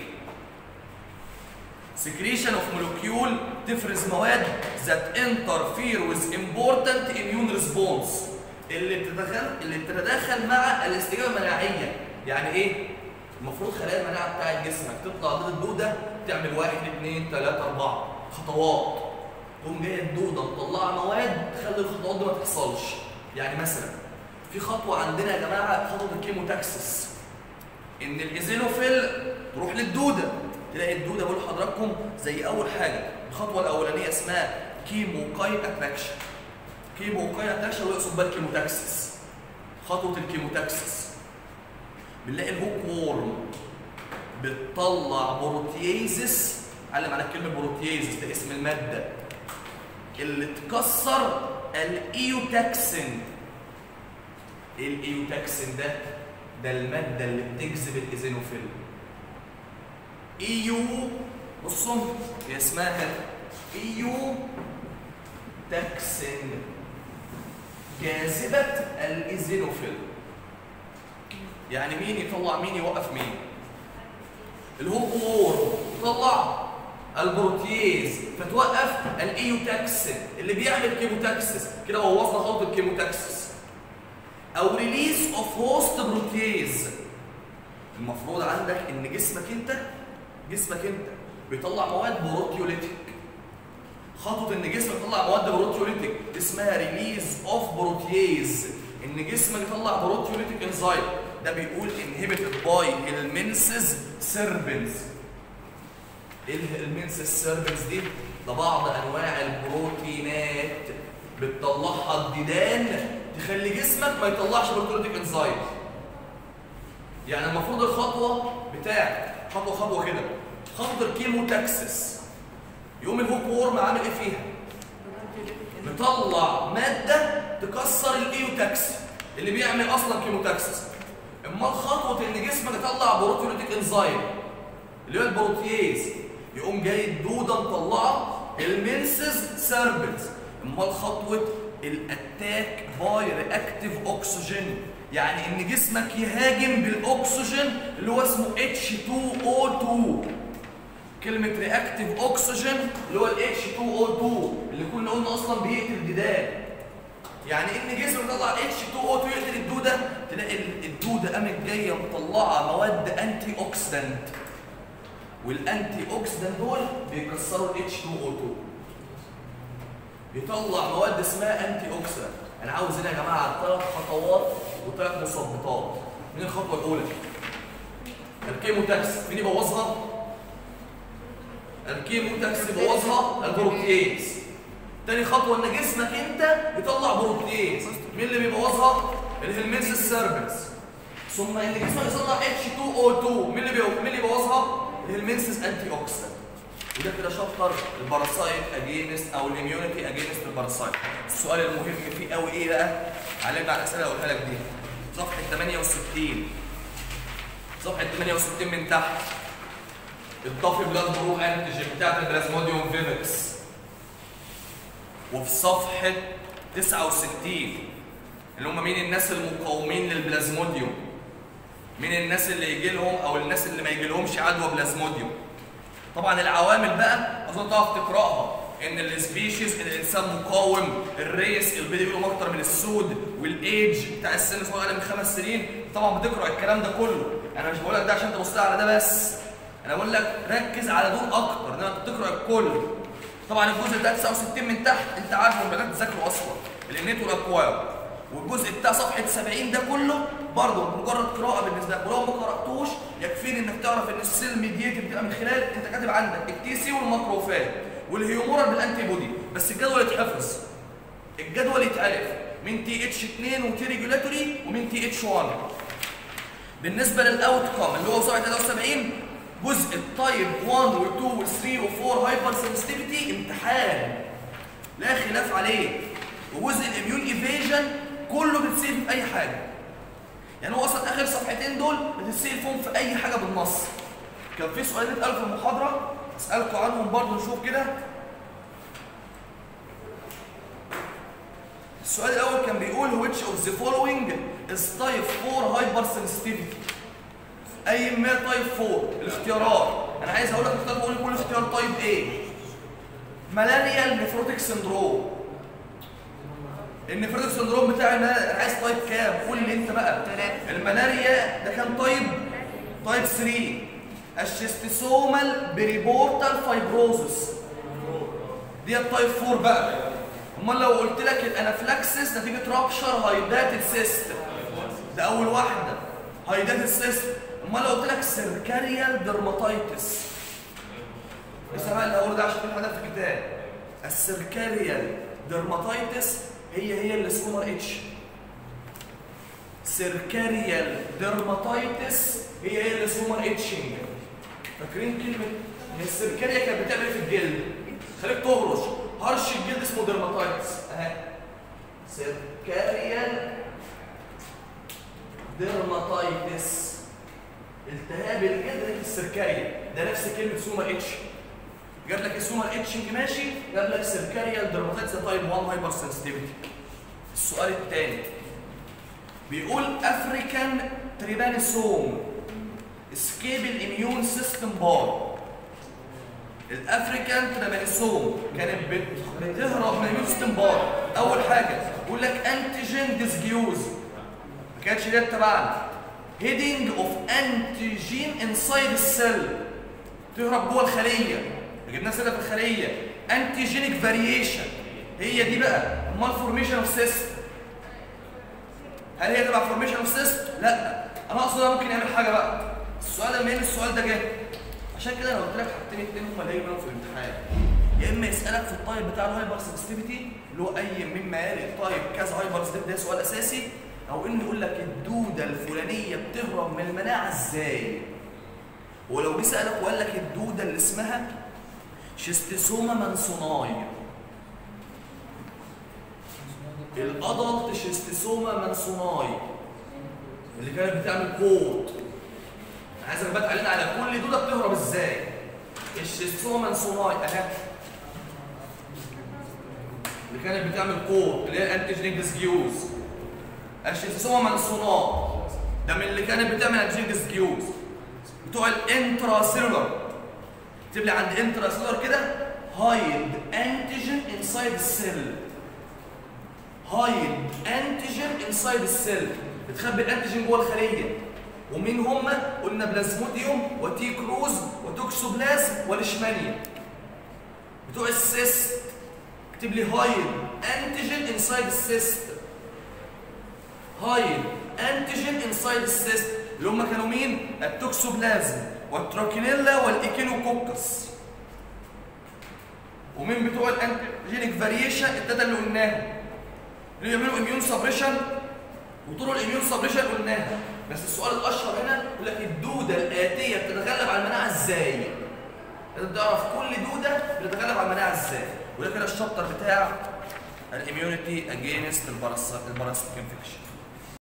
secretion of molecule تفرز مواد that interfere with important immune response اللي بتتدخل اللي بتتداخل مع الاستجابه المناعيه يعني ايه المفروض خلايا المناعه بتاعت جسمك تطلع ضد الدوده تعمل واحد اثنين ثلاثه اربعه خطوات تقوم جايه الدوده مطلعه مواد تخلي الخطوات دي ما تحصلش يعني مثلا في خطوه عندنا يا جماعه خطوه الكيموتاكسس ان الايزينوفيل تروح للدوده تلاقي الدوده بقول لحضراتكم زي اول حاجه الخطوه الاولانيه اسمها كيموكاي اتراكشن كيموكاي اتراكشن ويقصد بقى الكيموتاكسس خطوه الكيموتاكسس بنلاقي الهوك وورم بتطلع بروتييزس علم على كلمه بروتييزس ده اسم الماده اللي تكسر الايوتاكسين ايه الايوتاكسين ده ده الماده اللي بتجذب الايزينوفيل ايو بصوا هي اسمها ايو تاكسين جاذبه الايزينوفيل يعني مين يطلع مين يوقف مين الهوك وور يطلع البروتيز فتوقف الايوتاكسين اللي بيعمل كيموتاكسس كده بوظنا خلط الكيموتاكسس او ريليز اوف هوست بروتيز المفروض عندك ان جسمك انت جسمك انت بيطلع مواد بروتيوليتيك خطوه ان جسمك يطلع مواد بروتيوليتيك اسمها ريليز اوف بروتيز ان جسمك يطلع بروتيوليتيك انزايم ده بيقول انهبيتد باي المنسز سيربنز ايه المنسز سيربنز دي ده بعض انواع البروتينات بتطلعها الديدان تخلي جسمك ما يطلعش بروتيوليتيك انزايم يعني المفروض الخطوه بتاع خطوه خطوه كده خطوه الكيموتاكسس يقوم الهوك وورم عامل ايه فيها مطلع ماده تكسر الايوتاكسي اللي بيعمل اصلا كيموتاكسس اما خطوه ان جسمك يطلع بروتيوليتيك انزايم اللي هو البروتياز يقوم جاي الدوده مطلعه المنسز سيربنز امال خطوه الاتاك باي رياكتيف اوكسجين يعني ان جسمك يهاجم بالاكسجين اللي هو اسمه H2O2 كلمة رياكتيف اوكسجين اللي هو ال H2O2 اللي كنا قلنا اصلا بيقتل الديدان يعني ان جسمك يطلع H2O2 يقتل الدودة تلاقي الدودة قامت جاية مطلعة مواد انتي اوكسيدنت والانتي اوكسيدنت دول بيكسروا ال H2O2 بيطلع مواد اسمها انتي اوكسيدنت انا عاوز هنا يا جماعه ثلاث خطوات وثلاث مثبطات من الخطوه الاولى الكيموتاكس مين يبوظها الكيموتاكس يبوظها البروتيز تاني خطوه ان جسمك انت يطلع بروتيز مين اللي بيبوظها الهلمنس السيربنس ثم ان جسمك يطلع H2O2 مين اللي بيو... مين اللي يبوظها الهلمنسس انتي اوكسيدنت وده كده شابتر الباراسايت اجينست او الاميونيتي اجينست الباراسايت السؤال المهم فيه قوي ايه بقى علمنا على الاسئله اللي هقولها لك دي صفحه 68 صفحه 68 من تحت الطفي بلاد برو انتيجين بتاعت البلازموديوم فيفكس وفي صفحه 69 اللي هم مين الناس المقاومين للبلازموديوم مين الناس اللي يجي لهم او الناس اللي ما يجي لهمش عدوى بلازموديوم طبعا العوامل بقى اظن تعرف تقراها ان السبيشيز الانسان مقاوم الريس البيض يقولوا اكتر من السود والايدج بتاع السن صغير اقل من خمس سنين طبعا بتقرا الكلام ده كله انا مش بقول لك ده عشان تبص على ده بس انا بقول لك ركز على دول اكتر انما انت بتقرا الكل طبعا الجزء بتاع 69 من تحت انت عارف المجالات تذاكره اصلا الانيت والاكوار والجزء بتاع صفحه 70 ده كله برضه مجرد قراءه بالنسبه لك ولو ما قراتوش يكفيني انك تعرف ان السيل ميديتد بتبقى من خلال انت كاتب عندك التي سي والماكروفاج والهيومورال بالانتي بودي بس الجدول يتحفظ الجدول يتعرف من تي اتش 2 وتي ريجولاتوري ومن تي اتش 1 بالنسبه للاوت كوم اللي هو صفحه 73 جزء التايب 1 و2 و3 و4 هايبر سنسيتيفيتي امتحان لا خلاف عليه وجزء الاميون ايفيجن كله بتسيب في اي حاجه يعني هو اصلا اخر صفحتين دول بتتسال فيهم في اي حاجه بالنص كان في سؤالين اتقالوا في المحاضره اسالكم عنهم برضه نشوف كده السؤال الاول كان بيقول which of the following is type 4 hypersensitivity اي ما تايب 4 الاختيارات انا عايز اقول لك اختار تقول كل اختيار تايب ايه ملاريا نيفروتيك سندروم النيفروتيك سندروم بتاع الملاريا انا عايز تايب كام قول لي انت بقى ثلاثة. الملاريا ده كان تايب تايب 3 الشيستوسومال بريبورتال فايبروزس دي التايب 4 بقى امال لو قلت لك الانافلاكسس نتيجه رابشر هايداتد سيست ده اول واحده هايداتد سيست امال لو قلت لك سيركاريال ديرماتايتس اسمها اللي هقوله ده عشان في حاجات في الكتاب السيركاريال ديرماتايتس هي هي السكومر اتش سيركاريال ديرماتايتس هي هي السكومر اتشنج فاكرين كلمه هي السيركاريا كانت بتعمل ايه في الجلد خليك تهرش هرش الجلد اسمه ديرماتايتس اهي سيركاريال ديرماتايتس التهاب الجلد في السيركاريا ده نفس كلمه سومر اتش جاب لك السومر اتشنج ماشي جاب لك سيركاريال ديرماتايتس تايب 1 هايبر سنسيتيفيتي السؤال الثاني بيقول افريكان تريبانوسوم اسكيب الاميون سيستم بار الافريكان ترامانيسوم كانت بت- بتهرب من الميون سيستم بار اول حاجه يقول لك انتيجين ديسجيوز ما كانتش ديت تبعنا هيدنج اوف انتيجين انسايد السيل تهرب جوه الخليه جبناها سيره في الخليه انتيجينيك فاريشن هي دي بقى امال فورميشن اوف سيست هل هي تبع فورميشن اوف سيست لا انا اقصد ده ممكن يعمل حاجه بقى السؤال لما يجي السؤال ده جه عشان كده انا قلت لك حاجتين اتنين هم اللي هيجوا في الامتحان يا اما يسالك في التايب بتاع الهايبر سنسيتيفيتي اللي هو اي مما يلي تايب كذا هايبر سنسيتيفيتي ده سؤال اساسي او انه يقول لك الدوده الفلانيه بتهرب من المناعه ازاي ولو جه سالك وقال لك الدوده اللي اسمها شيستوسوما مانسوناي الادلت شيستوسوما مانسوناي اللي كانت بتعمل كوت عايز اثبت علينا على كل دوده بتهرب ازاي الشيستوما مانسوناي اهي اللي كانت بتعمل كوت اللي هي الانتيجينيك ديسجيوز الشيستوما مانسوناي ده من اللي كانت بتعمل انتيجينيك ديسجيوز بتوع الانترا سيلولر اكتب لي عند انترا سيلولر كده هايد انتيجين انسايد السيل هايد انتيجين انسايد السيل بتخبي الانتيجين جوه الخليه ومين هم قلنا بلازموديوم وتيكروز وتوكسوبلازم والاشمانيا بتوع السيست اكتب لي هايد انتيجين انسايد السيست هايد انتيجين انسايد السيست اللي هم كانوا مين التوكسوبلازم والتراكينيلا والايكينوكوكس ومين بتوع الانتيجينيك فاريشن التلاته اللي قلناها اللي يعملوا اميون سبريشن وطرق الاميون سبريشن قلناها بس السؤال الاشهر هنا يقول لك الدوده الاتيه بتتغلب على المناعه ازاي؟ لازم تعرف كل دوده بتتغلب على المناعه ازاي وده كده الشابتر بتاع الاميونيتي اجينست الباراسيتيك انفكشن